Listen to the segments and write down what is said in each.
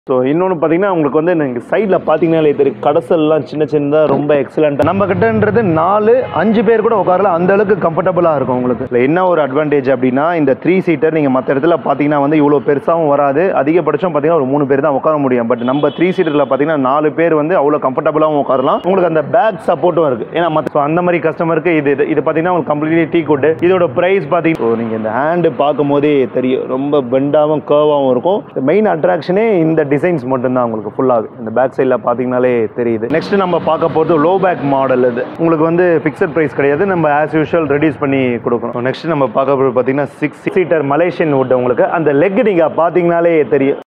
So இன்னொன்று பார்த்தீங்கன்னா உங்களுக்கு வந்து நீங்கள் சைடில் பார்த்தீங்கன்னாலே தெரியும் கடைசல்லாம் சின்ன சின்னதாக ரொம்ப எக்ஸலண்ட் நம்ம கிட்டன்றது நாலு அஞ்சு பேர் கூட உட்காரலாம் அந்த அளவுக்கு கம்ஃபர்டபுளாக இருக்கும் உங்களுக்கு இதில் என்ன ஒரு அட்வான்டேஜ் அப்படின்னா இந்த த்ரீ சீட்டர் நீங்கள் மற்ற இடத்துல பார்த்தீங்கன்னா வந்து இவ்வளோ பெருசாகவும் வராது அதிகபட்சம் பார்த்தீங்கன்னா ஒரு மூணு பேர் தான் உட்கார முடியும் பட் நம்ம த்ரீ சீட்டரில் பார்த்தீங்கன்னா நாலு பேர் வந்து அவ்வளோ கம்ஃபர்டபுளாகவும் உட்காரலாம் உங்களுக்கு அந்த பேக் சப்போர்ட்டும் இருக்குது ஏன்னா மற்ற so அந்த மாதிரி கஸ்டமருக்கு இது இது இது பார்த்தீங்கன்னா உங்களுக்கு கம்ப்ளீட்லி டீ குட் இதோட ப்ரைஸ் பார்த்தீங்கன்னா ஸோ நீங்கள் இந்த ஹேண்டு பார்க்கும் போதே தெரியும் ரொம்ப பெண்டாகவும் கேர்வாகவும் இருக்கும் மெயின் அட்ராக்ஷனே இந்த டிசைன்ஸ் மட்டும்தான் உங்களுக்கு ஃபுல்லாகவே இந்த பேக் சைடில் பார்த்தீங்கனாலே தெரியுது நெக்ஸ்ட் நம்ம பார்க்க போகிறது லோ பேக் மாடல் இது உங்களுக்கு வந்து ஃபிக்ஸட் ப்ரைஸ் கிடையாது நம்ம ஆஸ் யூஷுவல் ரெடியூஸ் பண்ணி கொடுக்கணும் நெக்ஸ்ட் நம்ம பார்க்க போகிறது பார்த்தீங்கன்னா சிக்ஸ் சீட்டர் மலேசியன் வுட் உங்களுக்கு அந்த லெக் நீங்கள் பார்த்தீங்கனாலே தெரியும்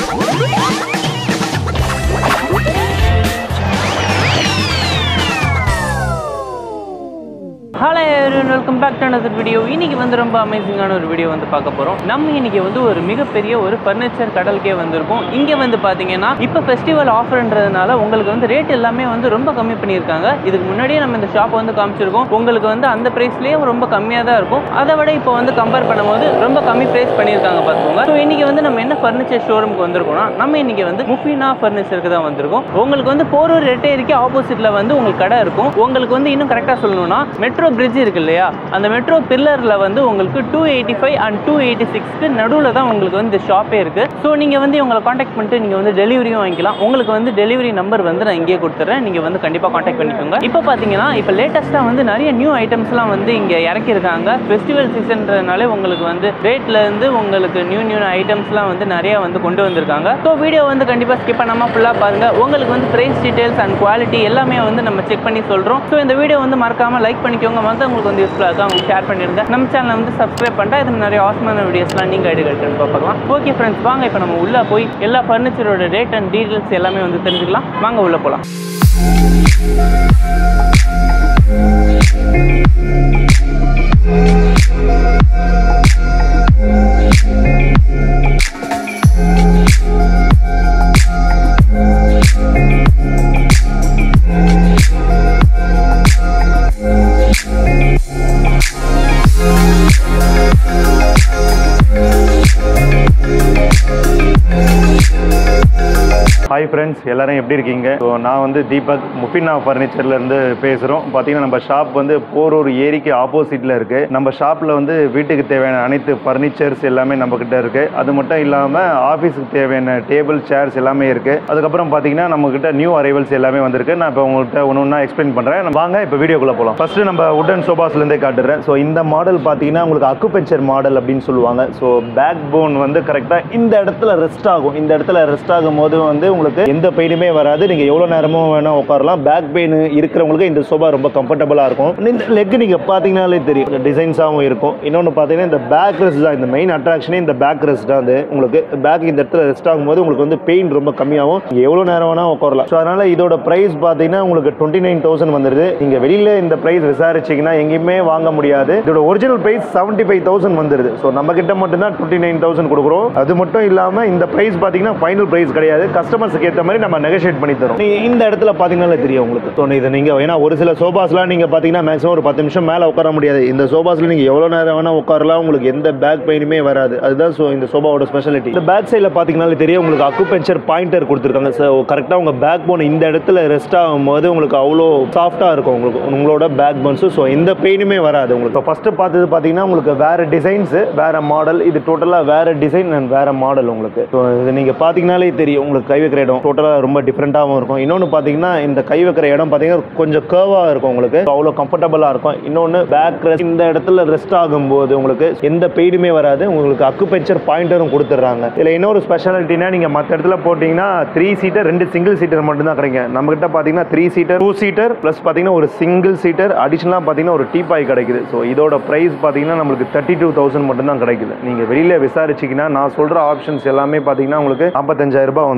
hello everyone welcome back to another video இன்னைக்கு வந்து ரொம்ப அமேசிங்கான ஒரு வீடியோ வந்து பார்க்க போகிறோம் நம்ம இன்னைக்கு வந்து ஒரு மிகப்பெரிய ஒரு ஃபர்னிச்சர் கடலுக்கே வந்திருக்கோம் இங்கே வந்து பார்த்தீங்கன்னா இப்போ ஃபெஸ்டிவல் ஆஃபர்ன்றதுனால உங்களுக்கு வந்து ரேட் எல்லாமே வந்து ரொம்ப கம்மி பண்ணியிருக்காங்க இதுக்கு முன்னாடியே நம்ம இந்த ஷாப் வந்து காமிச்சிருக்கோம் உங்களுக்கு வந்து அந்த ப்ரைஸ்லேயே ரொம்ப கம்மியாக தான் இருக்கும் அதை விட இப்போ வந்து கம்பேர் பண்ணும்போது ரொம்ப கம்மி ப்ரைஸ் பண்ணியிருக்காங்க பார்த்துக்கோங்க ஸோ இன்னைக்கு வந்து நம்ம என்ன ஃபர்னிச்சர் ஷோரூமுக்கு வந்திருக்கோம்னா நம்ம இன்னைக்கு வந்து முஃபினா ஃபர்னிச்சருக்கு தான் வந்திருக்கோம் உங்களுக்கு வந்து போரூர் ரெட்டேரிக்கு ஆப்போசிட்டில் வந்து உங்களுக்கு கடை இருக்கும் உங்களுக்கு வந்து இன்னும் கரெக்டாக சொல்லணும்னா மெட்ரோ பிரிட்ஜ் இருக்கு இல்லையா அந்த மெட்ரோ பில்லரில் வந்து உங்களுக்கு two eighty five and two eighty சிக்ஸ்க்கு நடுவில் தான் உங்களுக்கு வந்து இந்த ஷாப்பே இருக்கு ஸோ நீங்கள் வந்து இவங்களை காண்டாக்ட் பண்ணிட்டு நீங்கள் வந்து டெலிவரியும் வாங்கிக்கலாம் உங்களுக்கு வந்து டெலிவரி நம்பர் வந்து நான் இங்கேயே கொடுத்துட்றேன் நீங்கள் வந்து கண்டிப்பாக காண்டாக்ட் பண்ணிக்கோங்க இப்போ பார்த்தீங்கன்னா இப்போ லேட்டஸ்ட்டாக வந்து நிறைய நியூ ஐட்டம்ஸ்லாம் வந்து இங்கே இறக்கியிருக்காங்க ஃபெஸ்டிவல் சீசன்றதுனாலே உங்களுக்கு வந்து ரேட்ல இருந்து உங்களுக்கு நியூ நியூ ஐட்டம்ஸ்லாம் வந்து நிறைய வந்து கொண்டு வந்திருக்காங்க ஸோ வீடியோ வந்து கண்டிப்பாக ஸ்கிப் பண்ணாமல் ஃபுல்லாக பாருங்க உங்களுக்கு வந்து ப்ரைஸ் டீடைல்ஸ் அண்ட் குவாலிட்டி எல்லாமே வந்து நம்ம செக் பண்ணி சொல்கிறோம் ஸோ இந்த வீடியோ வந்து மறக்காம லைக் பண்ணிக்கோங்க மற்றவங்களுக்கு வந்து யூஸ்ஃபுல்லாக இருக்கும் அவங்க ஷேர் பண்ணிருங்க நம்ம சேனலை வந்து சப்ஸ்கிரைப் பண்ணிட்டா இது நிறைய ஆசமான வீடியோஸ்லாம் நீங்கள் எடுக்கட்டு பார்க்கலாம் ஓகே ஃப்ரெண்ட்ஸ் வாங்க இப்போ நம்ம உள்ளே போய் எல்லா ஃபர்னிச்சரோட ரேட் அண்ட் டீடைல்ஸ் எல்லாமே வந்து தெரிஞ்சுக்கலாம் வாங்க உள்ளே போகலாம் ஹாய் ஃப்ரெண்ட்ஸ் எல்லாரும் எப்படி இருக்கீங்க ஸோ நான் வந்து தீபக் முஃபினா ஃபர்னிச்சர்லேருந்து பேசுகிறோம் பார்த்தீங்கன்னா நம்ம ஷாப் வந்து போரூர் ஏரிக்கு ஆப்போசிட்டில் இருக்குது நம்ம ஷாப்பில் வந்து வீட்டுக்கு தேவையான அனைத்து ஃபர்னிச்சர்ஸ் எல்லாமே நம்ம கிட்ட இருக்குது அது மட்டும் இல்லாமல் ஆஃபீஸுக்கு தேவையான டேபிள் சேர்ஸ் எல்லாமே இருக்குது அதுக்கப்புறம் பார்த்தீங்கன்னா நம்ம கிட்ட நியூ அரைவல்ஸ் எல்லாமே வந்திருக்கு நான் இப்போ உங்கள்கிட்ட ஒன்று ஒன்றா எக்ஸ்பிளைன் பண்ணுறேன் வாங்க இப்போ வீடியோக்குள்ளே போகலாம் ஃபஸ்ட்டு நம்ம உடன் சோபாஸ்லேருந்தே காட்டுறேன் ஸோ இந்த மாடல் பார்த்தீங்கன்னா உங்களுக்கு அக்குபெஞ்சர் மாடல் அப்படின்னு சொல்லுவாங்க ஸோ பேக் போன் வந்து கரெக்டாக இந்த இடத்துல ரெஸ்ட் ஆகும் இந்த இடத்துல ரெஸ்ட் ஆகும் போது வந்து உங்களுக்கு எந்த பெயினுமே வராது நீங்கள் எவ்வளோ நேரமும் வேணால் உட்காரலாம் பேக் பெயின் இருக்கிறவங்களுக்கு இந்த சோபா ரொம்ப கம்ஃபர்டபுளாக இருக்கும் இந்த லெக் நீங்கள் பார்த்தீங்கனாலே தெரியும் டிசைன்ஸாகவும் இருக்கும் இன்னொன்று பார்த்தீங்கன்னா இந்த பேக் ரெஸ்ட் தான் இந்த மெயின் அட்ராக்ஷனே இந்த பேக் ரெஸ்ட் தான் அது உங்களுக்கு பேக் இந்த இடத்துல ரெஸ்ட் ஆகும்போது உங்களுக்கு வந்து பெயின் ரொம்ப கம்மியாகும் நீங்கள் எவ்வளோ நேரம் வேணால் உட்காரலாம் ஸோ அதனால் இதோட ப்ரைஸ் பார்த்தீங்கன்னா உங்களுக்கு டுவெண்ட்டி நைன் தௌசண்ட் வந்துடுது நீங்கள் வெளியில் இந்த ப்ரைஸ் விசாரிச்சிங்கன்னா எங்கேயுமே வாங்க முடியாது இதோட original price seventy five thousand வந்துடுது ஸோ நம்ம கிட்ட மட்டும் தான் டுவெண்ட்டி நைன் தௌசண்ட் கொடுக்குறோம் அது மட்டும் இல்லாமல் இந்த ப்ரைஸ் பார்த்தீங்கன்னா ஃபைனல் ப்ரைஸ் கிடையாது கஸ்டமர்ஸுக்கு ஏற்ற மாதிரி நம்ம நெகோஷியேட் பண்ணி தரோம் நீங்க இந்த இடத்துல பார்த்தீங்கன்னாலே தெரியும் உங்களுக்கு ஸோ இது நீங்கள் ஏன்னா ஒரு சில சோபாஸ்லாம் நீங்கள் பார்த்தீங்கன்னா மேக்ஸிமம் ஒரு பத்து நிமிஷம் மேலே உட்கார முடியாது இந்த சோபாஸில் நீங்கள் எவ்வளோ நேரம் வேணால் உட்காரலாம் உங்களுக்கு எந்த பேக் பெயினுமே வராது அதுதான் ஸோ இந்த சோபாவோட ஸ்பெஷாலிட்டி இந்த பேக் சைடில் பார்த்தீங்கன்னாலே தெரியும் உங்களுக்கு அக்குபெஞ்சர் பாயிண்டர் கொடுத்துருக்காங்க ஸோ கரெக்டாக உங்கள் பேக் போன் இந்த இடத்துல ரெஸ்ட் ஆகும்போது உங்களுக்கு அவ்வளோ சாஃப்டாக இருக்கும் உங்களுக்கு உங்களோட பேக் போன்ஸு ஸோ எந்த பெயினுமே வராது உங்களுக்கு ஃபஸ்ட்டு பார்த்தது பார்த்தீங்கன்னா உங்களுக்கு வேறு டிசைன்ஸு வேறு மாடல் இது டோட்டலாக வேறு டிசைன் அண்ட் வேறு மாடல் உங்களுக்கு ஸோ இது நீங்கள் பார்த்தீங்கனாலே தெரியும் உங்களுக்கு கை வைக்கிற இடம் டோட்டலாக ரொம்ப டிஃப்ரெண்ட்டாகவும் இருக்கும் இன்னொன்று பார்த்தீங்கன்னா இந்த கை வைக்கிற இடம் பார்த்தீங்கன்னா கொஞ்சம் கேர்வாக இருக்கும் உங்களுக்கு So, அவ்வளோ கம்ஃபர்டபுளாக இருக்கும் இன்னொன்று பேக் ரெஸ்ட் இந்த இடத்துல ரெஸ்ட் ஆகும்போது உங்களுக்கு எந்த பெயினுமே வராது உங்களுக்கு அக்குபெஞ்சர் பாயிண்டரும் கொடுத்துட்றாங்க இதில் இன்னொரு ஸ்பெஷாலிட்டினா நீங்கள் மற்ற இடத்துல போட்டிங்கன்னா த்ரீ சீட்டர் ரெண்டு சிங்கிள் சீட்டர் மட்டும்தான் கிடைக்கும் நம்மகிட்ட பார்த்தீங்கன்னா three seater two seater plus பார்த்தீங்கன்னா ஒரு சிங்கிள் சீட்டர் அடிஷனலாக பார்த்தீங்கன்னா ஒரு டீபாய் கிடைக்குது ஸோ இதோட ப்ரைஸ் பார்த்தீங்கன்னா நம்மளுக்கு தேர்ட்டி டூ தௌசண்ட் மட்டும்தான் கிடைக்குது நீங்கள் வெளியில் விசாரிச்சிங்கன்னா நான் சொல்கிற ஆப்ஷன்ஸ் எல்லாமே பார்த்தீங்கன்னா உங்களுக்கு நாற்பத்தஞ்சாயிரம் ரூபாய் வந்துடும் உங்களுக்கு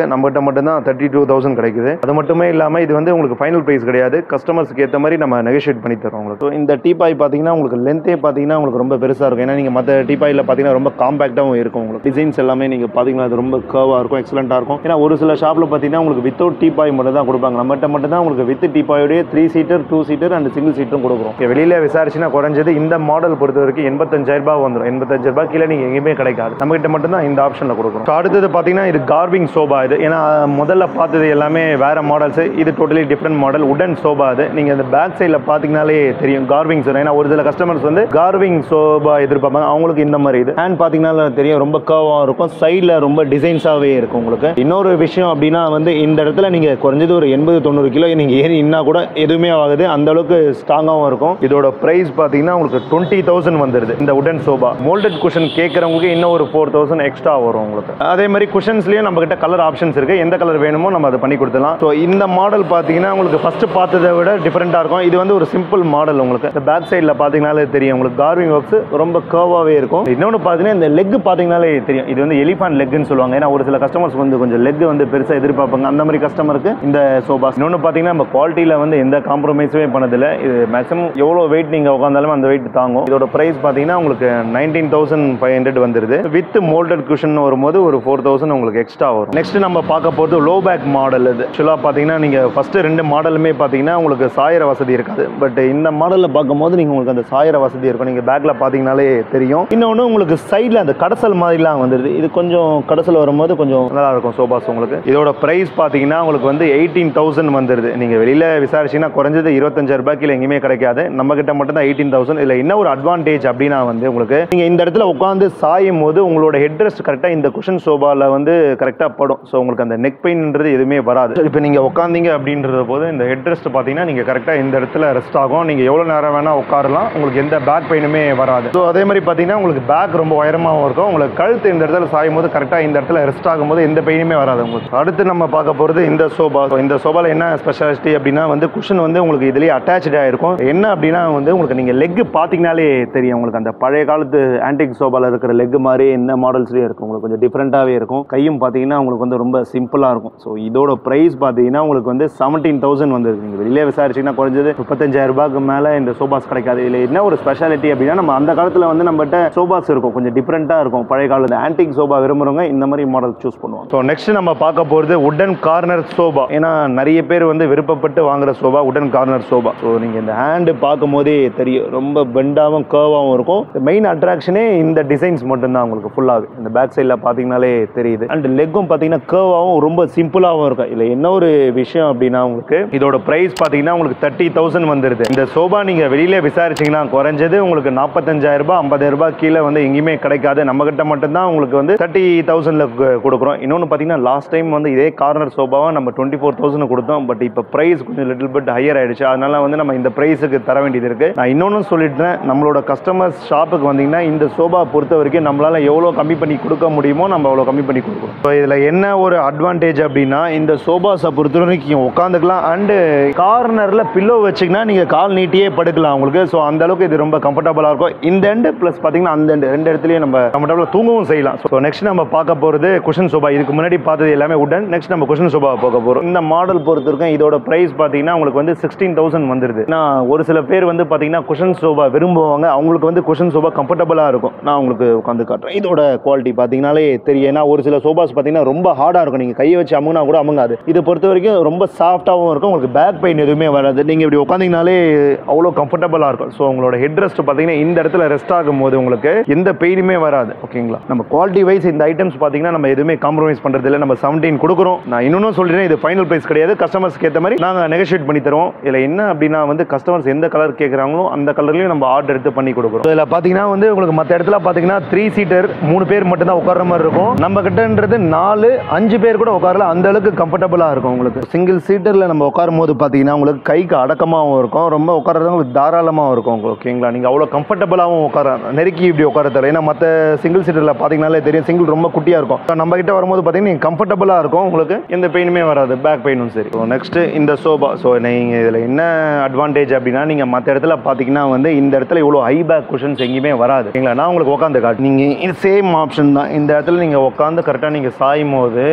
நம்மகிட்ட மட்டும்தான் தேர்ட்டி டூ தௌசண்ட் கிடைக்குது அது மட்டுமே இல்லாமல் இது வந்து உங்களுக்கு ஃபைனல் ப்ரைஸ் கிடையாது கஸ்டமர்ஸ்க்கு ஏற்ற மாதிரி நம்ம நெகோஷியேட் பண்ணி தரோம் உங்களுக்கு So, இந்த டீபாய் பார்த்தீங்கன்னா உங்களுக்கு லென்த்தே பார்த்தீங்கன்னா உங்களுக்கு ரொம்ப பெருசாக இருக்கும் ஏன்னா நீங்கள் மற்ற டீபாயில் பார்த்தீங்கன்னா ரொம்ப காம்பேக்டாகவும் இருக்கும் உங்களுக்கு டிசைன்ஸ் எல்லாமே நீங்கள் பார்த்தீங்கன்னா அது ரொம்ப கர்வாக இருக்கும் எக்ஸலண்ட்டாக இருக்கும் ஏன்னா ஒரு சில ஷாப்பில் பார்த்தீங்கன்னா உங்களுக்கு வித்தவுட் டீபாய் மட்டும் தான் கொடுப்பாங்க நம்மகிட்ட மட்டும் தான் உங்களுக்கு வித் டீபாயோடய three seater two seater and single சீட்டரும் கொடுக்குறோம் இங்க வெளியில விசாரிச்சுன்னா குறைஞ்சது இந்த மாடல் பொறுத்த வரைக்கும் எண்பத்தஞ்சாயிரம் ரூபாய் வந்துடும் எண்பத்தஞ்சு ரூபாய் கீழே நீங்கள் எங்கேயுமே கிடைக்காது நம்மகிட்ட மட்டும் தான் இந்த ஆப்ஷனில் கொடுக்குறோம் So, அடுத்தது பார்த்தீங்கன்னா இது கார்விங் சோபா இது ஏன்னா முதல்ல பார்த்தது எல்லாமே வேற மாடல்ஸ் இது டோட்டலி டிஃப்ரெண்ட் மாடல் உடன் சோபா அது நீங்கள் இந்த பேக் சைடில் பார்த்தீங்கனாலே தெரியும் கார்விங் சோபா ஏன்னா ஒரு சில கஸ்டமர்ஸ் வந்து கார்விங் சோபா எதிர்பார்ப்பாங்க அவங்களுக்கு இந்த மாதிரி இது ஹேண்ட் பார்த்தீங்கன்னா தெரியும் ரொம்ப கர்வாக இருக்கும் சைடில் ரொம்ப டிசைன்ஸாகவே இருக்கும் உங்களுக்கு இன்னொரு விஷயம் அப்படின்னா வந்து இந்த இடத்துல நீங்கள் குறைஞ்சது ஒரு எண்பது தொண்ணூறு கிலோ நீங்கள் ஏறி நின்னா கூட எதுவுமே ஆகுது அந்த அளவுக்கு ஸ்ட்ராங்காகவும் இருக்கும் இதோட ப்ரைஸ் பார்த்தீங்கன்னா உங்களுக்கு டுவெண்ட்டி தௌசண்ட் வந்துடுது இந்த உடன் சோபா மோல்டட் குஷன் கேட்குறவங்களுக்கு இன்னும் ஒரு ஃபோர் தௌசண்ட் எக்ஸ்ட்ரா வரும் உங்களுக்கு அதே மாதிரி குஷன்ஸ்லேயும் நம்ம கிட்ட கலர் ஆப்ஷன்ஸ் இருக்கு எந்த கலர் வேணுமோ நம்ம அதை பண்ணி கொடுத்துலாம் ஸோ இந்த மாடல் பார்த்தீங்கன்னா உங்களுக்கு ஃபர்ஸ்ட் பார்த்ததை விட டிஃப்ரெண்ட்டாக இருக்கும் இது வந்து ஒரு சிம்பிள் மாடல் உங்களுக்கு இந்த பேக் சைடில் பார்த்தீங்கனாலே தெரியும் உங்களுக்கு கார்விங் ஒர்க்ஸ் ரொம்ப கர்வாகவே இருக்கும் இன்னொன்று பார்த்தீங்கன்னா இந்த லெக் பார்த்தீங்கனாலே தெரியும் இது வந்து எலிஃபான் லெக்னு சொல்லுவாங்க ஏன்னா ஒரு சில கஸ்டமர்ஸ் வந்து கொஞ்சம் லெக் வந்து பெருசாக எதிர்பார்ப்பாங்க அந்த மாதிரி கஸ்டமருக்கு இந்த சோபாஸ் இன்னொன்று பார்த்தீங்கன்னா நம்ம குவாலிட்டியில் வந்து எந்த காம்ப்ரமைஸுமே பண்ணதில்ல இது மேக்ஸிமம் எவ்வளோ வெயிட் நீங்கள் உட்காந்தாலும் அந்த வெயிட் தாங்கும் இதோட ப்ரைஸ் பார்த்தீங்கன்னா உங்களுக்கு நைன்டீன் தௌசண்ட் ஃபைவ் ஹண்ட்ரட் வந்துருது வித் மோல்டட் குஷன் வரும்போது ஒரு ஃபோர் தௌசண்ட் உங்களுக்கு எக்ஸ்ட்ரா வரும் நெக்ஸ்ட் நம்ம பார்க்க போகிறது லோ பேக் மாடல் இது ஆக்சுவலாக பார்த்தீங்கன்னா நீங்கள் ஃபஸ்ட்டு ரெண்டு மாடலுமே பார்த்தீங்கன்னா உங்களுக்கு சாயிற வசதி இருக்காது பட் இந்த மாடலில் பார்க்கும்போது நீங்கள் உங்களுக்கு அந்த சாயிற வசதி இருக்கும் நீங்கள் பேக்கில் பார்த்தீங்கனாலே தெரியும் இன்னொன்று உங்களுக்கு சைடில் அந்த கடசல் மாதிரிலாம் வந்துடுது இது கொஞ்சம் கடசல் வரும்போது கொஞ்சம் நல்லா இருக்கும் சோபாஸ் உங்களுக்கு இதோட ப்ரைஸ் பார்த்தீங்கன்னா உங்களுக்கு வந்து எயிட்டீன் தௌசண்ட் வந்துடுது நீங்கள் வெளியில் விசாரிச்சீங்கன்னா குறைஞ்சது இருபத்தஞ்சாயிரம் ரூபாய்க்கு எங்கேயுமே கிடைக்காது நம்ம கிட்ட மட்டும் தான் எயிட்டீன் தௌசண்ட் இதில் என்ன ஒரு அட்வான்டேஜ் அப்படின்னா வந்து உங்களுக்கு நீங்கள் இந்த இடத்துல உட்காந்து சாயும் போது உங்களோட ஹெட் ரெஸ்ட் கரெக்டாக இந்த குஷன் சோபாவில் வந்து கரெக்டாக படும் ஸோ உங்களுக்கு அந்த நெக் பெயின்ன்றது எதுவுமே வராது இப்போ நீங்கள் உட்காந்தீங்க அப்படின்றது போது இந்த ஹெட் ரெஸ்ட் பார்த்தீங்கன்னா நீங்கள் கரெக்டாக இந்த இடத்துல ரெஸ்ட் ஆகும் நீங்கள் எவ்வளோ நேரம் வேணால் உட்காரலாம் உங்களுக்கு எந்த பேக் பெயினுமே வராது ஸோ அதே மாதிரி பார்த்தீங்கன்னா உங்களுக்கு பேக் ரொம்ப உயரமாகவும் இருக்கும் உங்களுக்கு கழுத்து இந்த இடத்துல சாயும் போது கரெக்டாக இந்த இடத்துல ரெஸ்ட் ஆகும்போது எந்த பெயினுமே வராது உங்களுக்கு அடுத்து நம்ம பார்க்க போகிறது இந்த சோபா இந்த சோபாவில் என்ன ஸ்பெஷாலிட்டி அப்படின்னா வந்து குஷன் வந்து உங்களுக்கு இதுலேயே அட்டாச்சாக இருக்கும் என்ன அப்படின்னா வந்து உங்களுக்கு நீங்கள் லெக் பார்த்தீங்கனாலே தெரியும் உங்களுக்கு அந்த பழைய காலத்து ஆன்டிக் சோபாவில் இருக்கிற லெக் மாதிரி இந்த மாடல்ஸ்லேயே இருக்கும் உங்களுக்கு கொஞ்சம் டிஃப்ரெண்ட்டாகவே இருக்கும் கையும் பார்த்தீங்கன்னா உங்களுக்கு வந்து ரொம்ப சிம்பிளாக இருக்கும் ஸோ இதோட ப்ரைஸ் பார்த்தீங்கன்னா உங்களுக்கு வந்து செவன்டீன் தௌசண்ட் வந்துருக்கு நீங்கள் வெளியே விசாரிச்சிங்கன்னா குறைஞ்சது முப்பத்தஞ்சாயிரம் ரூபாய்க்கு மேலே இந்த சோபாஸ் கிடைக்காது இதில் என்ன ஒரு ஸ்பெஷாலிட்டி அப்படின்னா நம்ம அந்த காலத்தில் வந்து நம்மகிட்ட சோபாஸ் இருக்கும் கொஞ்சம் டிஃப்ரெண்ட்டாக இருக்கும் பழைய காலத்து ஆன்டிக் சோபா விரும்புகிறவங்க இந்த மாதிரி மாடல் சூஸ் பண்ணுவாங்க ஸோ நெக்ஸ்ட் நம்ம பார்க்க போகிறது உடன் கார்னர் சோபா ஏன்னா நிறைய பேர் வந்து விருப்பப்பட்டு வாங்குற சோபா உடன் கார்னர் சோபா ஸோ நீங்கள் இந்த ஹேண்டு பார்க்கும் போதே தெரியும் ரொம்ப பெண்டாகவும் கேர்வாகவும் இருக்கும் மெயின் அட்ராக்ஷனே இந்த டிசைன்ஸ் மட்டும்தான் உங்களுக்கு ஃபுல்லாகவே இந்த பேக் சைடில் பார்த்தீங்கனாலே தெரியுது அண்ட் லெக்கும் பார்த்தீங்கன்னா கேர்வாகவும் ரொம்ப சிம்பிளாகவும் இருக்கும் இல்லை என்ன ஒரு விஷயம் அப்படின்னா உங்களுக்கு இதோட ப்ரைஸ் பார்த்தீங்கன்னா உங்களுக்கு தேர்ட்டி தௌசண்ட் வந்துருது இந்த சோபா நீங்கள் வெளியில விசாரிச்சீங்கன்னா குறைஞ்சது உங்களுக்கு நாற்பத்தஞ்சாயிரம் ரூபாய் ஐம்பதாயிரம் ரூபாய் கீழே வந்து எங்கேயுமே கிடைக்காது நம்ம கிட்ட மட்டும்தான் உங்களுக்கு வந்து தேர்ட்டி தௌசண்ட்ல கொடுக்குறோம் இன்னொன்று பார்த்தீங்கன்னா லாஸ்ட் டைம் வந்து இதே கார்னர் சோபாவை நம்ம டுவெண்ட்டி ஃபோர் தௌசண்ட் கொடுத்தோம் பட் இப்போ ப்ரைஸ் கொஞ்சம் லிட்டில் பிட் ஹையர் ஆயிடுச்சு அதனால வந்து நம்ம இந்த ப்ரைஸுக்கு தர வேண்டியது இருக்கு நான் இன்னொன்று சொல்லிட்டேன் நம்மளோட கஸ்டமர்ஸ் ஷாப்புக்கு வந்தீங்கன்னா இந்த சோபா பொறுத்த வரைக்கும் நம்மளால எவ்வளோ கம்மி பண்ணி கொடுக்க முடியுமோ நம்ம அவ்வளோ கம்மி பண்ணி கொடுக்குறோம் ஸோ இதில் என்ன ஒரு அட்வான்டேஜ் அப்படின்னா இந்த சோபாஸை பொறுத்த வரைக்கும் உட்காந்துக்கலாம் அண்டு கார்னரில் பில்லோ வச்சிங்கன்னா நீங்கள் கால் நீட்டியே படுக்கலாம் உங்களுக்கு ஸோ அந்த அளவுக்கு இது ரொம்ப கம்ஃபர்டபுளாக இருக்கும் இந்த எண்டு ப்ளஸ் பார்த்தீங்கன்னா அந்த எண்டு ரெண்டு இடத்துலையும் நம்ம கம்ஃபர்டபுளாக தூங்கவும் செய்யலாம் ஸோ நெக்ஸ்ட் நம்ம பார்க்க போகிறது குஷன் சோபா இதுக்கு முன்னாடி பார்த்தது எல்லாமே உடன் நெக்ஸ்ட் நம்ம குஷன் சோபா பார்க்க போகிறோம் இந்த மாடல் பொறுத்த வரைக்கும் இதோட ப்ரைஸ் பார்த்தீங்கன்னா உங்களுக்கு வந்து சிக்ஸ்டீன் தௌசண்ட் வந்துருது நான் ஒரு சில பேர் வந்து பார்த்தீங்கன்னா குஷன் சோபா விரும்புவாங்க அவங்களுக்கு வந்து குஷன் சோபா கம்ஃபர்டபுளாக இருக்கும் நான் உங்களுக்கு உட்காந்து காட்டுறேன் இதோட குவாலிட்டி பார்த்தீங்கனாலே தெரியும் ஏன்னா ஒரு சில சோபாஸ் பார்த்தீங்கன்னா ரொம்ப ஹார்டாக இருக்கும் நீங்கள் கையை வச்சு அமுங்கினா கூட அமுங்காது இது பொறுத்த வரைக்கும் ரொம்ப சாஃப்டாகவும் இருக்கும் உங்களுக்கு பேக் பெயின் எதுவுமே வராது நீங்கள் இப்படி உட்காந்தீங்கனாலே அவ்வளோ கம்ஃபர்டபுளாக இருக்கும் ஸோ உங்களோட ஹெட் ரெஸ்ட் பார்த்தீங்கன்னா இந்த இடத்துல ரெஸ்ட் ஆகும்போது உங்களுக்கு எந்த பெயினுமே வராது ஓகேங்களா நம்ம குவாலிட்டி வைஸ் இந்த ஐட்டம்ஸ் பார்த்தீங்கன்னா நம்ம எதுவுமே காம்ப்ரமைஸ் பண்ணுறது இல்லை நம்ம செவன்டீன் கொடுக்குறோம் நான் இன்னொன்னும் சொல்லிடுறேன் இது ஃபைனல் ப்ரைஸ் கிடையாது கஸ்டமர்ஸ்க்கு ஏற்ற மாதிரி நாங்கள் நெகோஷியேட் பண்ணி தருவோம் இதில் என்ன அப்படின்னா வந்து கஸ்டமர்ஸ் எந்த கலர் கேட்குறாங்களோ அந்த கலர்லையும் நம்ம ஆர்டர் எடுத்து பண்ணி கொடுக்குறோம் இதில் பார்த்தீங்கன்னா வந்து உங்களுக்கு மற்ற இடத்துல பார்த்தீங்கன்னா த்ரீ சீட்டர் மூணு பேர் மட்டும் தான் உட்கார மாதிரி இருக்கும் நம்ம கிட்டன்றது நாலு அஞ்சு பேர் கூட உட்காரலாம் அந்த அளவுக்கு கம்ஃபர்டபுளாக இருக்கும் உங்களுக்கு சிங்கிள் சீட்டரில் நம்ம உட்காரும் போது பார்த்தீங்கன்னா உங்களுக்கு கைக்கு அடக்கமாகவும் இருக்கும் ரொம்ப உட்காரது உங்களுக்கு தாராளமாக இருக்கும் உங்களுக்கு ஓகேங்களா நீங்கள் அவ்வளோ கம்ஃபர்டபுளாகவும் உட்கார நெருக்கி இப்படி உட்கார தர ஏன்னா மற்ற சிங்கிள் சீட்டரில் பார்த்தீங்கனாலே தெரியும் சிங்கிள் ரொம்ப குட்டியாக இருக்கும் So, நம்ம கிட்ட வரும்போது பார்த்தீங்கன்னா நீங்கள் கம்ஃபர்டபுளாக இருக்கும் உங்களுக்கு எந்த பெயினுமே வராது பேக் பெயினும் சரி ஸோ நெக்ஸ்ட் இந்த சோபா ஸோ நீங்கள் இதில் என்ன அட்வான்டேஜ் அப்படின்னா நீங்கள் மற்ற இடத்துல பார்த்தீங்கன்னா வந்து இந்த இடத்துல இவ்வளோ ஹை பேக் குஷன்ஸ் எங்கேயுமே வராது ஓகேங்களா நான் உங்களுக்கு உட்காந்து காட்டு நீங்கள் சேம் ஆப்ஷன் தான் இந்த இடத்துல நீங்கள் உட்காந்து கரெக்டாக நீங்கள் சாயும் போது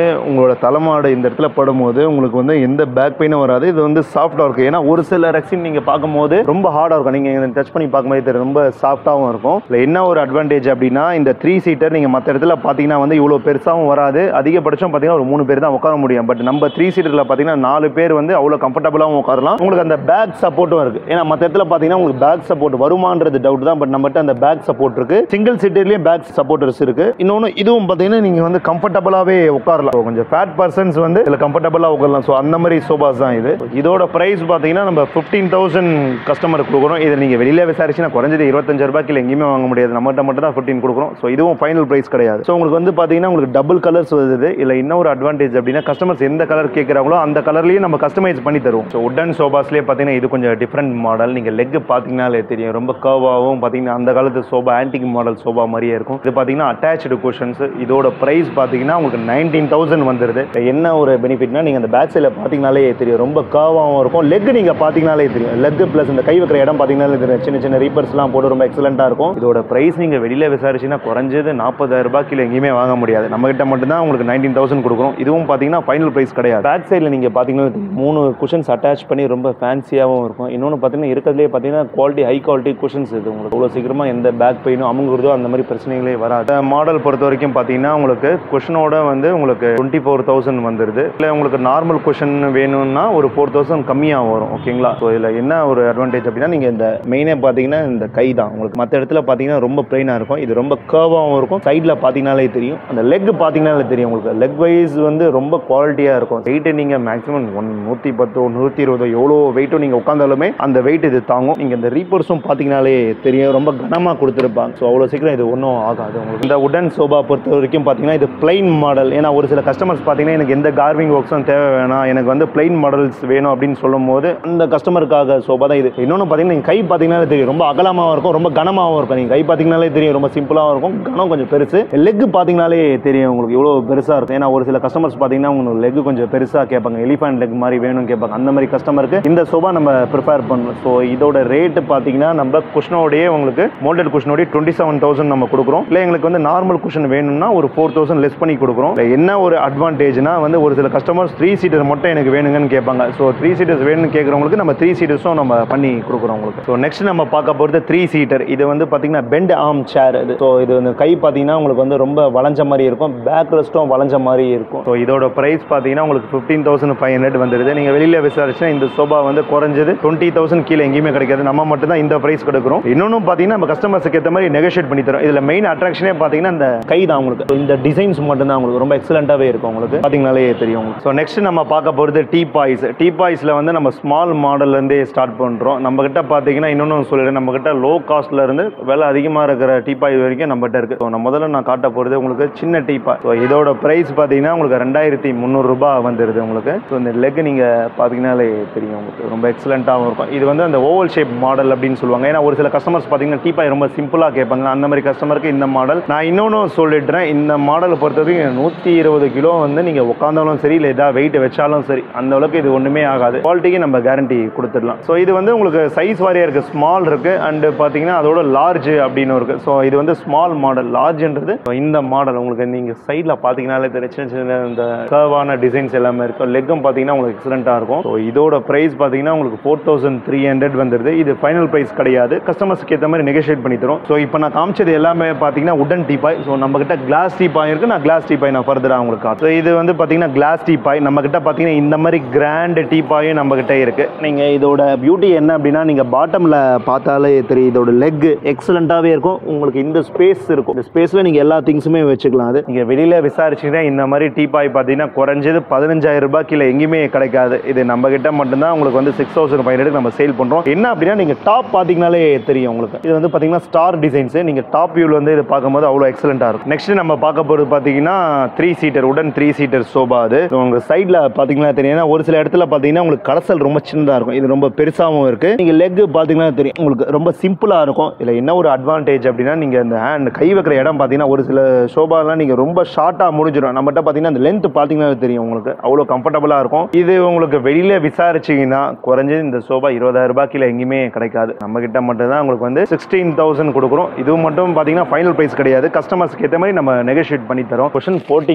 உங்களோட தலைமாடு இந்த இடத்துல படும்போது உங்களுக்கு வந்து எந்த பேக் பெயினும் வராது இது வந்து சாஃப்டாக இருக்கும் ஏன்னா ஒரு சில ரெக்ஸின் நீங்கள் பார்க்கும்போது ரொம்ப ஹார்டாக இருக்கும் நீங்கள் டச் பண்ணி பார்க்கும்போது தெரியும் ரொம்ப சாஃப்டாகவும் இருக்கும் இல்லை என்ன ஒரு அட்வான்டேஜ் அப்படின்னா இந்த த்ரீ சீட்டர் நீங்கள் மற்ற இடத்துல பார்த்தீங்கன்னா வந்து இவ்வளோ பெருசாகவும் வராது அதிகபட்சம் பார்த்தீங்கன்னா ஒரு மூணு பேர் தான் உட்கார முடியும் பட் நம்ம த்ரீ சீட்டரில் பார்த்தீங்கன்னா நாலு பேர் வந்து அவ்வளோ கம்ஃபர்டபுளாகவும் உட்காரலாம் உங்களுக்கு அந்த பேக் சப்போர்ட்டும் இருக்குது ஏன்னா மற்ற இடத்துல பார்த்தீங்கன்னா உங்களுக்கு பேக் சப்போர்ட் வருமானது டவுட் தான் பட் நம்மகிட்ட அந்த பேக் சப்போர்ட் இருக்கு சிங்கிள் சீட்டர்லேயே பேக் சப்போர்ட்டர்ஸ் இருக்கு இன்னொன்று இதுவும் பார்த்தீங்கன்னா நீங்கள் வந்து கம்ஃபர்டபுளாகவே உட்காரலாம் So, கொஞ்சம் ஃபேட் பர்சன்ஸ் வந்து இதில் கம்ஃபர்டபுளாக உட்காரலாம் ஸோ அந்த மாதிரி சோபாஸ் தான் இது இதோட ப்ரைஸ் பார்த்தீங்கன்னா நம்ம ஃபிஃப்டீன் தௌசண்ட் கஸ்டமருக்கு கொடுக்குறோம் இதை நீங்கள் வெளியில விசாரிச்சுன்னா குறைஞ்சது இருபத்தஞ்சு ரூபாய்க்கு இல்லை எங்கேயுமே வாங்க முடியாது நம்மகிட்ட மட்டும் தான் ஃபிஃப்டீன் கொடுக்குறோம் ஸோ இதுவும் ஃபைனல் ப்ரைஸ் கிடையாது ஸோ உங்களுக்கு வந்து பார்த்தீங்கன்னா உங்களுக்கு டபுள் கலர்ஸ் வருது இல்லை இன்னொரு அட்வான்டேஜ் அப்படின்னா கஸ்டமர்ஸ் எந்த கலர் கேட்குறாங்களோ அந்த கலர்லேயே நம்ம கஸ்டமைஸ் பண்ணி தருவோம் ஸோ உடன் சோபாஸ்லேயே பார்த்தீங்கன்னா இது கொஞ்சம் டிஃப்ரெண்ட் மாடல் நீங்கள் லெக் பார்த்தீங்கன்னாலே தெரியும் ரொம்ப கர்வாகவும் பார்த்தீங்கன்னா அந்த காலத்து சோபா ஆன்டிக் மாடல் சோபா மாதிரியே இருக்கும் இது பார்த்தீங்கன்னா அட்டாச்சு குஷன்ஸ் இதோட ப்ரைஸ் பார்த்தீங்கன்னா உங்களுக்கு நைன்டீன் தௌசண்ட் வந்துருது என்ன ஒரு பெனிஃபிட்னா நீங்கள் அந்த பேக் சைடில் பார்த்தீங்கனாலே தெரியும் ரொம்ப கர்வாகவும் இருக்கும் லெக் நீங்கள் பார்த்தீங்கனாலே தெரியும் லெக் ப்ளஸ் இந்த கை வைக்கிற இடம் பார்த்தீங்கன்னாலே தெரியும் சின்ன சின்ன ரீப்பர்ஸ்லாம் போட்டு ரொம்ப எக்ஸலண்ட்டாக இருக்கும் இதோட ப்ரைஸ் நீங்கள் வெளியில் விசாரிச்சீங்கன்னா குறைஞ்சது நாற்பதாயிரம் ரூபாய்க்கு இல்லை எங்கேயுமே வாங்க முடியாது நம்மகிட்ட மட்டும்தான் உங்களுக்கு நைன்டீன் தௌசண்ட் கொடுக்குறோம் இதுவும் பார்த்தீங்கன்னா ஃபைனல் ப்ரைஸ் கிடையாது பேக் சைடில் நீங்கள் பார்த்தீங்கன்னா தெரியும். மூணு குஷன்ஸ் அட்டாச் பண்ணி ரொம்ப ஃபேன்சியாகவும் இருக்கும் இன்னொன்று பார்த்தீங்கன்னா இருக்கிறதுலே பார்த்தீங்கன்னா குவாலிட்டி ஹை குவாலிட்டி குஷன்ஸ் இது உங்களுக்கு அவ்வளோ சீக்கிரமாக எந்த பேக் பெயினும் அமுங்குறதோ அந்த மாதிரி பிரச்சனைகளே வராது மாடல் பொறுத்த வரைக்கும் பார்த்தீங்கன்னா உங்களுக்கு குஷனோட வந்து உங்களுக்கு டுவெண்ட்டி ஃபோர் தௌசண்ட் வந்துடுது இல்லை உங்களுக்கு நார்மல் குஷன் வேணும்னா ஒரு ஃபோர் தௌசண்ட் கம்மியாக வரும் ஓகேங்களா ஸோ இதில் என்ன ஒரு அட்வான்டேஜ் அப்படின்னா நீங்கள் இந்த மெயினே பார்த்தீங்கன்னா இந்த கை தான் உங்களுக்கு மற்ற இடத்துல பார்த்தீங்கன்னா ரொம்ப பிளைனாக இருக்கும் இது ரொம்ப கர்வாகவும் இருக்கும் சைடில் பார்த்தீங்கனாலே தெரியும் அந்த லெக் பார்த்தீங்கனாலே தெரியும் உங்களுக்கு லெக் வைஸ் வந்து ரொம்ப குவாலிட்டியாக இருக்கும் வெயிட்டு நீங்கள் மேக்ஸிமம் ஒன் நூற்றி பத்தோ நூற்றி இருபதோ எவ்வளோ வெயிட்டும் நீங்கள் உட்காந்தாலுமே அந்த வெயிட் இது தாங்கும் நீங்கள் இந்த ரீப்பர்ஸும் பார்த்தீங்கனாலே தெரியும் ரொம்ப கனமாக கொடுத்துருப்பாங்க ஸோ அவ்வளோ சீக்கிரம் இது ஒன்றும் ஆகாது உங்களுக்கு இந்த உடன் சோபா பொறுத்த வரைக்கும் பார்த்தீங்கன்னா இது பிளைன் மாடல் ஏன்னா ஒரு சில கஸ்டமர்ஸ் பார்த்தீங்கன்னா எனக்கு எந்த கார்விங் ஒர்க்ஸும் தேவை வேணாம் எனக்கு வந்து பிளைன் மாடல்ஸ் வேணும் அப்படின்னு சொல்லும் போது அந்த கஸ்டமருக்காக சோபா தான் இது இன்னொன்று பார்த்தீங்கன்னா நீங்கள் கை பார்த்தீங்கன்னாலே தெரியும் ரொம்ப அகலமாகவும் இருக்கும் ரொம்ப கனமாகவும் இருக்கும் நீங்கள் கை பார்த்தீங்கனாலே தெரியும் ரொம்ப சிம்பிளாகவும் இருக்கும் கனம் கொஞ்சம் பெருசு லெக் பார்த்தீங்கனாலே தெரியும் உங்களுக்கு இவ்வளோ பெருசாக இருக்கும் ஏன்னா ஒரு சில கஸ்டமர்ஸ் பார்த்தீங்கன்னா உங்களுக்கு லெக் கொஞ்சம் பெருசாக கேட்பாங்க எலிஃபண்ட் லெக் மாதிரி வேணும்னு கேட்பாங்க அந்த மாதிரி கஸ்டமருக்கு இந்த சோபா நம்ம ப்ரிப்பேர் பண்ணணும் ஸோ இதோட ரேட்டு பார்த்தீங்கன்னா நம்ம குஷனோடயே உங்களுக்கு மோல்டட் குஷனோடய டுவெண்ட்டி செவன் தௌசண்ட் நம்ம கொடுக்குறோம் இல்லை எங்களுக்கு வந்து நார்மல் குஷன் வேணும்னா ஒரு ஃபோர் தௌசண்ட் லெஸ் பண்ணி கொடுக்குறோம் இல்ல என்ன ஒரு அட்வான்டேஜ்னா வந்து ஒரு சில கஸ்டமர்ஸ் த்ரீ சீட்டர் மட்டும் எனக்கு வேணுங்கன்னு கேட்பாங்க ஸோ த்ரீ சீட்டர்ஸ் வேணும்னு கேட்குறவங்களுக்கு நம்ம த்ரீ சீட்டர்ஸும் நம்ம பண்ணி கொடுக்குறோம் உங்களுக்கு ஸோ நெக்ஸ்ட் நம்ம பார்க்க போகிறது த்ரீ சீட்டர் இது வந்து பார்த்தீங்கன்னா பெண்ட் ஆர்ம் சேர் இது ஸோ இது வந்து கை பார்த்தீங்கன்னா உங்களுக்கு வந்து ரொம்ப வளைஞ்ச மாதிரி இருக்கும் பேக் ரெஸ்ட்டும் வளைஞ்ச மாதிரி இருக்கும் ஸோ இதோட ப்ரைஸ் பார்த்தீங்கன்னா உங்களுக்கு ஃபிஃப்டீன் தௌசண்ட் ஃபைவ் ஹண்ட்ரட் வந்துடுது நீங்கள் வெளியில் விசாரிச்சா இந்த சோபா வந்து குறைஞ்சது டுவெண்ட்டி தௌசண்ட் கீழே எங்கேயுமே கிடைக்காது நம்ம மட்டும் தான் இந்த ப்ரைஸ் கொடுக்குறோம் இன்னொன்று பார்த்தீங்கன்னா நம்ம கஸ்டமர்ஸுக்கு ஏற்ற மாதிரி நெகோஷியேட் பண்ணி தரோம் இதில் மெயின் அட்ராக்ஷனே பார்த்தீங்கன்னா இந்த கை தான் உங்களுக்கு So, இந்த டிசைன்ஸ் மட்டும் தான் உங்களுக்கு ரொம்ப எக்ஸலண்ட்டாகவே இருக்கும் உங்களுக்கு பார்த்தீங்கனாலே தெரியும் உங்களுக்கு ஸோ நெக்ஸ்ட் நம்ம பார்க்க போகிறது டீ பாய்ஸ் டீ பாய்ஸில் வந்து நம்ம ஸ்மால் மாடல்லேருந்தே ஸ்டார்ட் பண்ணுறோம் நம்ம கிட்ட பார்த்தீங்கன்னா இன்னொன்று சொல்லிடுறேன் நம்ம கிட்ட லோ காஸ்ட்ல இருந்து விலை அதிகமாக இருக்கிற டீ பாய் வரைக்கும் நம்மகிட்ட இருக்குது ஸோ நான் முதல்ல நான் காட்ட போகிறது உங்களுக்கு சின்ன டீ பாய் ஸோ இதோட ப்ரைஸ் பார்த்தீங்கன்னா உங்களுக்கு ரெண்டாயிரத்தி முந்நூறுரூபா வந்துடுது உங்களுக்கு ஸோ இந்த லெக் நீங்கள் பார்த்தீங்கன்னாலே தெரியும் உங்களுக்கு ரொம்ப எக்ஸலண்ட்டாகவும் இருக்கும் இது வந்து அந்த ஓவல் ஷேப் மாடல் அப்படின்னு சொல்லுவாங்க ஏன்னா ஒரு சில கஸ்டமர்ஸ் பார்த்தீங்கன்னா டீ பாய் ரொம்ப சிம்பிளாக கேட்பாங்க அந்த மாதிரி கஸ்டமருக்கு இந்த மாடல் நான் இன்னொன்று சொல்லிடுறேன் இந்த மாடலை பொறுத்த வரைக்கும் நூற்றி இருபது கிலோ வந்து நீங்கள் உட்காந்தாலும் சரி இல்லை ஏதாவது வெயிட் வச்சாலும் சரி அந்த அளவுக்கு இது ஒன்றுமே ஆகாது குவாலிட்டிக்கு நம்ம கேரண்டி கொடுத்துடலாம் ஸோ இது வந்து உங்களுக்கு சைஸ் வாரியாக இருக்குது ஸ்மால் இருக்குது அண்டு பார்த்தீங்கன்னா அதோட லார்ஜ் அப்படின்னு இருக்குது ஸோ இது வந்து ஸ்மால் மாடல் லார்ஜ்ன்றது இந்த மாடல் உங்களுக்கு நீங்கள் சைடில் பார்த்தீங்கன்னாலே தெரியும் சின்ன சின்ன இந்த கர்வான டிசைன்ஸ் எல்லாமே இருக்கும் லெக்கும் பார்த்தீங்கன்னா உங்களுக்கு எக்ஸலண்ட்டாக இருக்கும் ஸோ இதோட ப்ரைஸ் பார்த்தீங்கன்னா உங்களுக்கு ஃபோர் தௌசண்ட் த்ரீ ஹண்ட்ரட் வந்துடுது இது ஃபைனல் ப்ரைஸ் கிடையாது கஸ்டமர்ஸ்க்கு ஏற்ற மாதிரி நெகோஷியேட் பண்ணி தரும் ஸோ இப்போ நான் காமிச்சது எல்லாமே பார்த்தீங்கன்னா உடன் டீபாய் ஸோ நம்ம கிட்ட கிளாஸ் டீபாய் இருக்கு நான் கிளாஸ் டீபாய் நான் ஃபர்தராக உங்களுக்கு காட்டுறேன் ஸோ இது வந்து பார்த்தீங்கன்னா கிளாஸ் டீபாய் நம்ம கிட்ட பார்த்தீங்கன்னா இந்த மாதிரி கிராண்ட் டீபாயும் நம்ம கிட்ட இருக்கு நீங்கள் இதோட பியூட்டி என்ன அப்படின்னா நீங்கள் பாட்டமில் பார்த்தாலே தெரியும் இதோட லெக் எக்ஸலண்ட்டாகவே இருக்கும் உங்களுக்கு இந்த ஸ்பேஸ் இருக்கும் இந்த ஸ்பேஸில் நீங்கள் எல்லா திங்ஸுமே வச்சுக்கலாம் அது நீங்கள் வெளியில் விசாரிச்சீங்கன்னா இந்த மாதிரி டீபாய் பார்த்தீங்கன்னா குறைஞ்சது பதினஞ்சாயிரம் ரூபாய் கீழே எங்கேயுமே கிடைக்காது இது நம்ம கிட்ட மட்டும்தான் உங்களுக்கு வந்து சிக்ஸ் தௌசண்ட் ஃபைவ் ஹண்ட்ரட் நம்ம சேல் பண்ணுறோம் என்ன அப்படின்னா நீங்கள் டாப் பார்த்தீங்கனாலே தெரியும் உங்களுக்கு இது வந்து பார்த்தீங்கன்னா ஸ்டார் டிசைன்ஸ் நீங்கள் டாப் வியூவில் வந்து இது பார்க்கும்போது அவ்வளோ எக்ஸலண்ட்டாக இருக்கும் நெக்ஸ்ட் நம்ம பார்க்க போகிறது பார்த்தீங்கன்னா த்ரீ சீட்டர் உடன் த்ரீ சீட்டர் சோபா அது So, உங்க சைடில் பார்த்தீங்கன்னா தெரியும் ஏன்னா ஒரு சில இடத்துல பார்த்தீங்கன்னா உங்களுக்கு கடசல் ரொம்ப சின்னதாக இருக்கும் இது ரொம்ப பெருசாகவும் இருக்கு நீங்கள் லெக் பார்த்தீங்கன்னா தெரியும் உங்களுக்கு ரொம்ப சிம்பிளாக இருக்கும் இதில் என்ன ஒரு அட்வான்டேஜ் அப்படின்னா நீங்கள் இந்த ஹேண்ட் கை வைக்கிற இடம் பார்த்தீங்கன்னா ஒரு சில சோபாலாம் நீங்கள் ரொம்ப ஷார்ட்டாக முடிஞ்சிடும் நம்மகிட்ட பார்த்தீங்கன்னா அந்த லென்த் பார்த்தீங்கன்னா தெரியும் உங்களுக்கு அவ்வளோ கம்ஃபர்டபுளாக இருக்கும் இது உங்களுக்கு வெளியில விசாரிச்சீங்கன்னா குறைஞ்சது இந்த சோபா இருபதாயிரம் ரூபாய் கீழே எங்கேயுமே கிடைக்காது நம்ம கிட்ட மட்டும் தான் உங்களுக்கு வந்து சிக்ஸ்டீன் தௌசண்ட் கொடுக்குறோம் இது மட்டும் பார்த்தீங்கன்னா ஃபைனல் ப்ரைஸ் கிடையாது கஸ்டமர்ஸ்க்கு ஏற்ற மாதிரி நம்ம நெகோஷியேட் பண்ணி தரோம் கொஷின் போட்டிங்க அப்படின்னா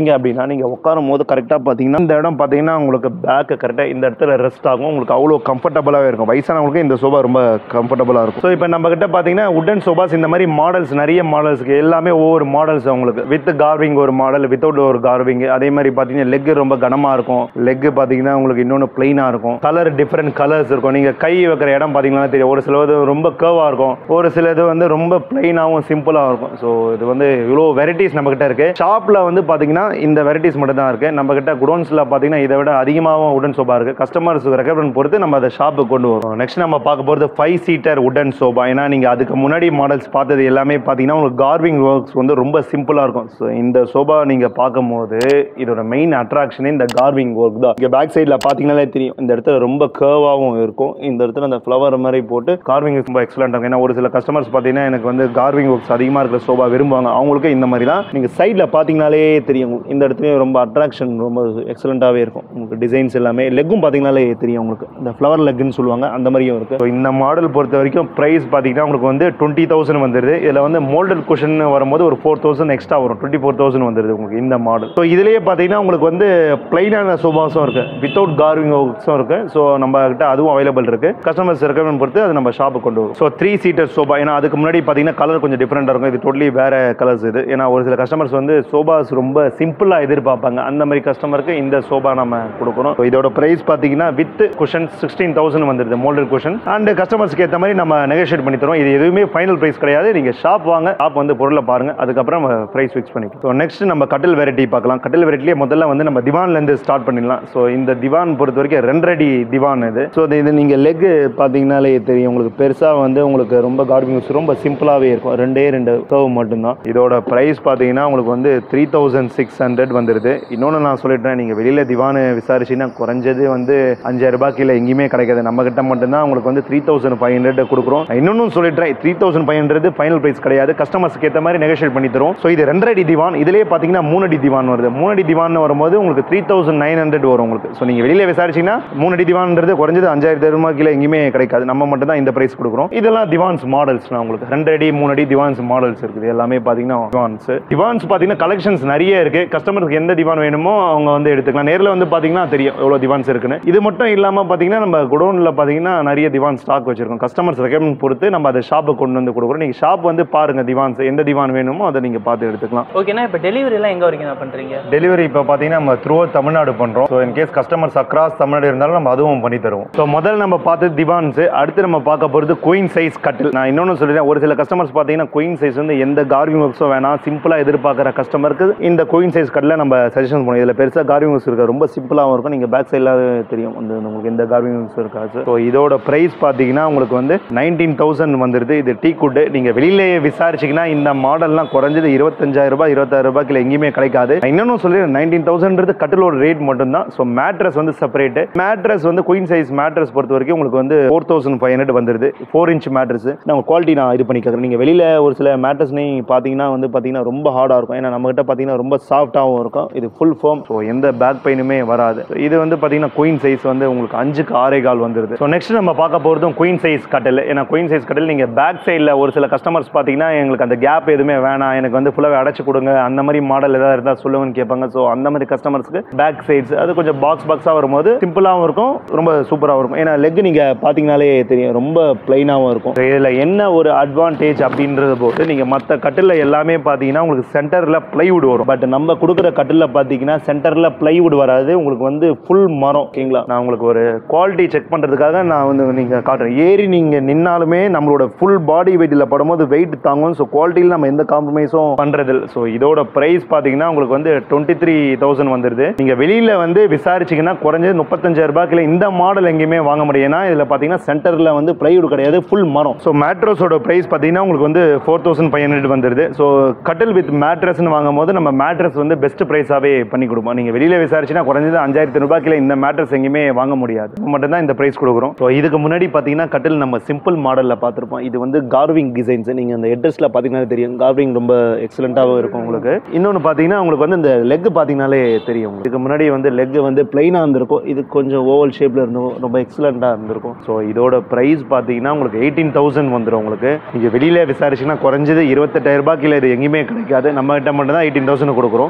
பார்த்தீங்கன்னா நீங்கள் உட்காரும் போது கரெக்டாக பார்த்தீங்கன்னா இந்த இடம் பார்த்தீங்கன்னா உங்களுக்கு பேக்கு கரெக்டாக இந்த இடத்துல ரெஸ்ட் ஆகும் உங்களுக்கு அவ்வளோ கம்ஃபர்டபுளாகவே இருக்கும் வயசானவங்களுக்கு இந்த சோபா ரொம்ப கம்ஃபர்டபுளாக இருக்கும் ஸோ இப்போ நம்ம கிட்ட பார்த்தீங்கன்னா உட்டன் சோபாஸ் இந்த மாதிரி மாடல்ஸ் நிறைய மாடல்ஸ்க்கு எல்லாமே ஒவ்வொரு மாடல்ஸ் உங்களுக்கு வித் கார்விங் ஒரு மாடல் வித்தவுட் ஒரு கார்விங் அதே மாதிரி பார்த்தீங்கன்னா லெக் ரொம்ப கனமாக இருக்கும் லெக் பார்த்தீங்கன்னா உங்களுக்கு இன்னொன்று பிளைனாக இருக்கும் கலர் டிஃப்ரெண்ட் கலர்ஸ் இருக்கும் நீங்கள் கை வைக்கிற இடம் பார்த்தீங்கன்னா தெரியும் ஒரு சில இது ரொம்ப கேர்வாக இருக்கும் ஒரு சில இது வந்து ரொம்ப பிளைனாகவும் சிம்பிளாக இருக்கும் ஸோ இது வந்து இவ்வளோ வெரைட்டிஸ் நம்ம கிட்ட இருக்கு ஷாப்பில் வந்து பார்த்தீங்கன்னா இந்த வெரைட்டிஸ் மட்டும் தான் இருக்கு நம்ம கிட்ட குடோன்ஸில் பார்த்தீங்கன்னா இதை விட அதிகமாகவும் உடன் சோபா இருக்கு கஸ்டமர்ஸ் ரெக்கமெண்ட் பொறுத்து நம்ம அதை ஷாப்புக்கு கொண்டு வரோம் நெக்ஸ்ட் நம்ம பார்க்க போகிறது ஃபைவ் சீட்டர் உடன் சோபா ஏன்னா நீங்கள் அதுக்கு முன்னாடி மாடல்ஸ் பார்த்தது எல்லாமே பார்த்தீங்கன்னா உங்களுக்கு கார்விங் ஒர்க்ஸ் வந்து ரொம்ப சிம்பிளாக இருக்கும் ஸோ இந்த சோபா நீங்கள் பார்க்கும்போது இதோட மெயின் அட்ராக்ஷனே இந்த கார்விங் ஒர்க் தான் இங்கே பேக் சைடில் பார்த்தீங்கன்னாலே தெரியும் இந்த இடத்துல ரொம்ப கேர்வாகவும் இருக்கும் இந்த இடத்துல அந்த ஃப்ளவர் மாதிரி போட்டு கார்விங் ரொம்ப எக்ஸலண்டாக இருக்கும் ஏன்னா ஒரு சில கஸ்டமர்ஸ் பார்த்தீங்கன்னா எனக்கு வந்து கார்விங் ஒர்க்ஸ் அதிகமாக இருக்கிற சோபா விரும்புவாங்க அவங்களுக்கு இந்த மாதிரி தான் நீங்கள் சைடில் பார்த்தீங்கனாலே தெரியும் உங்களுக்கு. இந்த இடத்துலையும் ரொம்ப அட்ராக்ஷன் ரொம்ப எக்ஸலண்ட்டாகவே இருக்கும் உங்களுக்கு டிசைன்ஸ் எல்லாமே லெக்கும் பார்த்தீங்கனாலே தெரியும் உங்களுக்கு இந்த ஃப்ளவர் லெக்குன்னு சொல்லுவாங்க அந்த மாதிரியும் இருக்குது ஸோ இந்த மாடல் பொறுத்த வரைக்கும் ப்ரைஸ் பார்த்தீங்கன்னா உங்களுக்கு வந்து டுவெண்ட்டி தௌசண்ட் வந்துருது இதில் வந்து மோல்டட் குஷன் வரும்போது ஒரு ஃபோர் தௌசண்ட் எக்ஸ்ட்ரா வரும் டுவெண்ட்டி ஃபோர் தௌசண்ட் வந்துருது உங்களுக்கு இந்த மாடல் ஸோ இதுலேயே பார்த்தீங்கன்னா உங்களுக்கு வந்து பிளைனான சோபாஸும் இருக்குது வித்தவுட் கார்விங் ஒர்க்ஸும் இருக்குது ஸோ நம்ம கிட்ட அதுவும் அவைலபிள் இருக்குது கஸ்டமர்ஸ் ரெக்கமெண்ட் பொறுத்து அது நம்ம ஷாப்புக்கு கொண்டு வரும் ஸோ த்ரீ சீட்டர் சோபா ஏன்னா அதுக்கு முன்னாடி பார்த்தீங்கன்னா கலர் கொஞ்சம் டிஃப்ரெண்டாக இருக்கும் இது டோட்டலி வேற கலர்ஸ் இது ஏன்னா ஒரு சில கஸ்டமர்ஸ் வந்து சோபாஸ் ரொம்ப சிம்பிளாக எதிர்பார்ப்பாங்க அந்த மாதிரி கஸ்டமருக்கு இந்த சோபா நம்ம கொடுக்குறோம் So இதோட ப்ரைஸ் பார்த்தீங்கன்னா வித் குஷன் சிக்ஸ்டீன் தௌசண்ட் வந்துருது மோல்டர் குஷன் அண்ட் கஸ்டமர்ஸ்க்கு ஏற்ற மாதிரி நம்ம நெகோஷியேட் பண்ணி தரோம் இது எதுவுமே ஃபைனல் ப்ரைஸ் கிடையாது நீங்கள் ஷாப் வாங்க ஷாப் வந்து பொருளை பாருங்க அதுக்கப்புறம் ப்ரைஸ் ஃபிக்ஸ் பண்ணிக்கலாம் ஸோ நெக்ஸ்ட் நம்ம கட்டில் வெரைட்டி பார்க்கலாம் கட்டில் வெரைட்டிலேயே முதல்ல வந்து நம்ம திவான்லேருந்து ஸ்டார்ட் பண்ணிடலாம் ஸோ இந்த திவான் பொறுத்த வரைக்கும் ரெண்டடி திவான் இது ஸோ இது நீங்கள் லெக் பார்த்தீங்கனாலே தெரியும் உங்களுக்கு பெருசாக வந்து உங்களுக்கு ரொம்ப கார்பிங்ஸ் ரொம்ப சிம்பிளாகவே இருக்கும் ரெண்டே ரெண்டு கர்வ் மட்டும்தான் இதோட ப்ரைஸ் பார்த்தீங்கன்னா உங்களுக்கு வந்து த்ரீ தௌசண்ட் சிக்ஸ் ஹண்ட்ரட் வந்துடுது இன்னொன்று நான் சொல்லிட்டேன் நீங்கள் வெளியில் திவான் விசாரிச்சிங்கன்னா குறைஞ்சது வந்து அஞ்சாயிரம் ரூபாய் கீழே எங்கேயுமே கிடைக்காது நம்ம கிட்ட மட்டும்தான் உங்களுக்கு வந்து த்ரீ தௌசண்ட் ஃபைவ் ஹண்ட்ரட் கொடுக்குறோம் இன்னொன்னும் சொல்லிட்டேன் three thousand five hundred final price கிடையாது கஸ்டமர்ஸ்க்கு ஏற்ற மாதிரி நெகோஷியேட் பண்ணி தரும் ஸோ இது ரெண்டரை திவான் இதுலேயே பார்த்தீங்கன்னா மூணு அடி திவான் வருது மூணு அடி திவான் வரும்போது உங்களுக்கு த்ரீ தௌசண்ட் நைன் ஹண்ட்ரட் வரும் உங்களுக்கு ஸோ நீங்கள் வெளியில் விசாரிச்சிங்கன்னா மூணு அடி திவான்ன்றது குறைஞ்சது அஞ்சாயிரத்து ரூபாய் கீழே எங்கேயுமே கிடைக்காது நம்ம மட்டும் தான் இந்த ப்ரைஸ் கொடுக்குறோம் இதெல்லாம் திவான்ஸ் மாடல்ஸ் நான் உங்களுக்கு ரெண்டு அடி மூணு அடி திவான்ஸ் மாடல்ஸ் இருக்குது எல்லாமே பார்த்தீங்கன்னா திவான்ஸ் திவான்ஸ் பார்த்தீங்கன்னா கலெக்ஷன்ஸ் நிறைய இருக்கு கஸ்டமருக்கு எந்த திவான் வேணுமோ அவங்க வந்து எடுத்துக்கலாம் நேரில் வந்து பார்த்தீங்கன்னா தெரியும் எவ்வளோ திவான்ஸ் இருக்குன்னு இது மட்டும் இல்லாமல் பார்த்தீங்கன்னா நம்ம குடோனில் பார்த்தீங்கன்னா நிறைய திவான் ஸ்டாக் வச்சிருக்கோம் கஸ்டமர்ஸ் ரெக்கமெண்ட் பொறுத்து நம்ம அதை ஷாப்பை கொண்டு வந்து கொடுக்குறோம் நீங்கள் ஷாப் வந்து பாருங்க திவான்ஸ் எந்த திவான் வேணுமோ அதை நீங்கள் பார்த்து எடுத்துக்கலாம் ஓகேண்ணா இப்போ டெலிவரிலாம் எங்கே வரைக்கும் நான் பண்ணுறீங்க டெலிவரி இப்போ பார்த்தீங்கன்னா நம்ம த்ரூ தமிழ்நாடு பண்ணுறோம் so in case customers across Tamil Nadu இருந்தாலும் நம்ம அதுவும் பண்ணி தருவோம் ஸோ முதல்ல நம்ம பார்த்தது திவான்ஸ் அடுத்து நம்ம பார்க்க போகிறது குயின் சைஸ் கட்டில் நான் இன்னொன்று சொல்லிடுறேன் ஒரு சில கஸ்டமர்ஸ் பார்த்தீங்கன்னா குயின் சைஸ் வந்து எந்த கார்விங் ஒர்க்ஸும் வேணாம் சிம்பிளாக எதிர்பார்க்குற கஸ்டமருக்கு இந்த குயின் சைஸ் கட்டில் நம்ம சஜஷன் பண்ணுவோம் இதில் பெருசாக கார்விங் ஒர்க்ஸ் இருக்காது ரொம்ப சிம்பிளாகவும் இருக்கும் நீங்கள் பேக் சைடில் தெரியும் வந்து உங்களுக்கு எந்த கார்விங் ஒர்க்ஸ் இருக்காது ஸோ இதோட ப்ரைஸ் பார்த்தீங்கன்னா உங்களுக்கு வந்து நைன்டீன் தௌசண்ட் வந்துருது இது டீ குட்டு நீங்கள் வெளியிலேயே விசாரிச்சிங்கன்னா இந்த மாடல்லாம் குறைஞ்சது இருபத்தஞ்சாயிரம் ரூபாய் இருபத்தாயிரம் ரூபாய்க்கு எங்கேயுமே கிடைக்காது நான் இன்னொன்னு சொல்லி நைன்டீன் தௌசண்ட்றது கட்டிலோட ரேட் மட்டும்தான் ஸோ மேட்ரஸ் வந்து செப்பரேட் மேட்ரஸ் வந்து குயின் சைஸ் மேட்ரஸ் பொறுத்த வரைக்கும் உங்களுக்கு வந்து ஃபோர் தௌசண்ட் ஃபைவ் ஹண்ட்ரட் வந்துருது ஃபோர் இன்ச் மேட்ரஸ் நான் குவாலிட்டி நான் இது பண்ணி கேட்குறேன் நீங்கள் வெளியில் ஒரு சில மேட்ரஸ் நீங்கள் பார்த்தீங்கன்னா வந்து பார்த்தீங்கன்னா ரொம்ப ஹார்டாக இருக்கும் ஏன்னா நம்மகிட்ட பார்த்தீங்கன்னா ரொம்ப சாஃப்டாகவும் இருக்கும் இது ஃபுல் ஃபோம் ஸோ எந்த பேக் பெயினுமே வராது So இது வந்து பார்த்தீங்கன்னா குயின் சைஸ் வந்து உங்களுக்கு அஞ்சுக்கு ஆறே கால் வந்துருது ஸோ நெக்ஸ்ட் நம்ம பார்க்க போகிறதும் குயின் சைஸ் கட்டில் ஏன்னா குயின் சைஸ் கட்டில் நீங்கள் பேக் சைடில் ஒரு சில கஸ்டமர்ஸ் பார்த்தீங்கன்னா எங்களுக்கு அந்த கேப் எதுவுமே வேணாம் எனக்கு வந்து ஃபுல்லாக அடைச்சு கொடுங்க அந்த மாதிரி மாடல் ஏதாவது இருந்தால் சொல்லுங்கன்னு கேட்பாங்க ஸோ அந்த மாதிரி கஸ்டமர்ஸ்க்கு பேக் சைட்ஸ் அது கொஞ்சம் பாக்ஸ் பாக்ஸாக வரும்போது சிம்பிளாகவும் இருக்கும் ரொம்ப சூப்பராகவும் இருக்கும் ஏன்னா லெக் நீங்கள் பார்த்தீங்கனாலே தெரியும் ரொம்ப பிளைனாகவும் இருக்கும் இதில் என்ன ஒரு அட்வான்டேஜ் அப்படின்றத போட்டு நீங்கள் மற்ற கட்டில் எல்லாமே பார்த்தீங்கன்னா உங்களுக்கு சென்டரில் பிளைவுட் வரும் பட் நம்ம கொடுக்குற கட்டில் பார்த்தீங்கன்னா சென்டரில் பிளைவுட் வராது உங்களுக்கு வந்து ஃபுல் மரம் ஓகேங்களா நான் உங்களுக்கு ஒரு குவாலிட்டி செக் பண்ணுறதுக்காக நான் வந்து நீங்கள் காட்டுறேன் ஏறி நீங்கள் நின்னாலுமே நம்மளோட ஃபுல் பாடி வெயிட்டில் படும்போது வெயிட் தாங்கும் ஸோ குவாலிட்டியில் நம்ம எந்த காம்ப்ரமைஸும் பண்ணுறது ஸோ இதோட ப்ரைஸ் பார்த்தீங்கன்னா உங்களுக்கு வந்து டுவெண்ட்டி த்ரீ தௌசண்ட் வந்துருது நீங்கள் வெளியில் வந்து விசாரிச்சிங்கன்னா குறைஞ்சது முப்பத்தஞ்சாயிரம் ரூபாய்க்குள்ள இந்த மாடல் எங்கேயுமே வாங்க முடியும் ஏன்னா இதில் பார்த்தீங்கன்னா சென்டரில் வந்து பிளைவுட் கிடையாது ஃபுல் மரம் ஸோ மேட்ரஸோட ப்ரைஸ் பார்த்தீங்கன்னா உங்களுக்கு வந்து ஃபோர் தௌசண்ட் ஃபைவ் ஹண்ட்ரட் வந்துருது ஸோ கட்டில் வித் மேட்ரஸ்னு வாங்கும் போது நம்ம மேட்ரஸ் வந்து பெஸ்ட் ப்ரைஸாகவே பண்ணி கொடுப்போம் நீங்கள் வெளியில் விசாரிச்சுன்னா குறைஞ்சது அஞ்சாயிரத்து ரூபாய்க்குள்ள இந்த மேட்ரஸ் எங்கேயுமே வாங்க முடியாது நம்ம மட்டும்தான் இந்த ப்ரைஸ் கொடுக்குறோம் ஸோ இதுக்கு முன்னாடி பார்த்தீங்கன்னா கட்டில் நம்ம சிம்பிள் மாடலில் பார்த்துருப்போம் இது வந்து கார்விங் டிசைன்ஸ் நீங்கள் அந்த அட்ரஸில் பார்த்தீங்கன்னா தெரியும் கார்விங் ரொம்ப எக்ஸலண்ட்டாகவும் இருக்கும் உங்களுக்கு இன்னொன்று பார்த்தீங்கன்னா உங்களுக்கு வந்து இந்த லெக் பார்த்தீங்கனாலே தெரியும் உங்களுக்கு. இதுக்கு முன்னாடி வந்து லெக் வந்து பிளைனாக இருந்திருக்கும் இது கொஞ்சம் ஓவல் ஷேப்பில் இருந்தும் ரொம்ப எக்ஸலண்ட்டாக இருந்திருக்கும் ஸோ இதோட ப்ரைஸ் பார்த்தீங்கன்னா உங்களுக்கு எயிட்டீன் தௌசண்ட் வந்துடும் உங்களுக்கு நீங்கள் வெளியில் விசாரிச்சிங்கன்னா குறைஞ்சது இருபத்தெட்டாயிரம் ரூபாய் கீழே இது எங்கேயுமே கிடைக்காது நம்ம கிட்ட மட்டும் தான் எயிட்டீன் தௌசண்ட் கொடுக்குறோம் இது எல்லாமே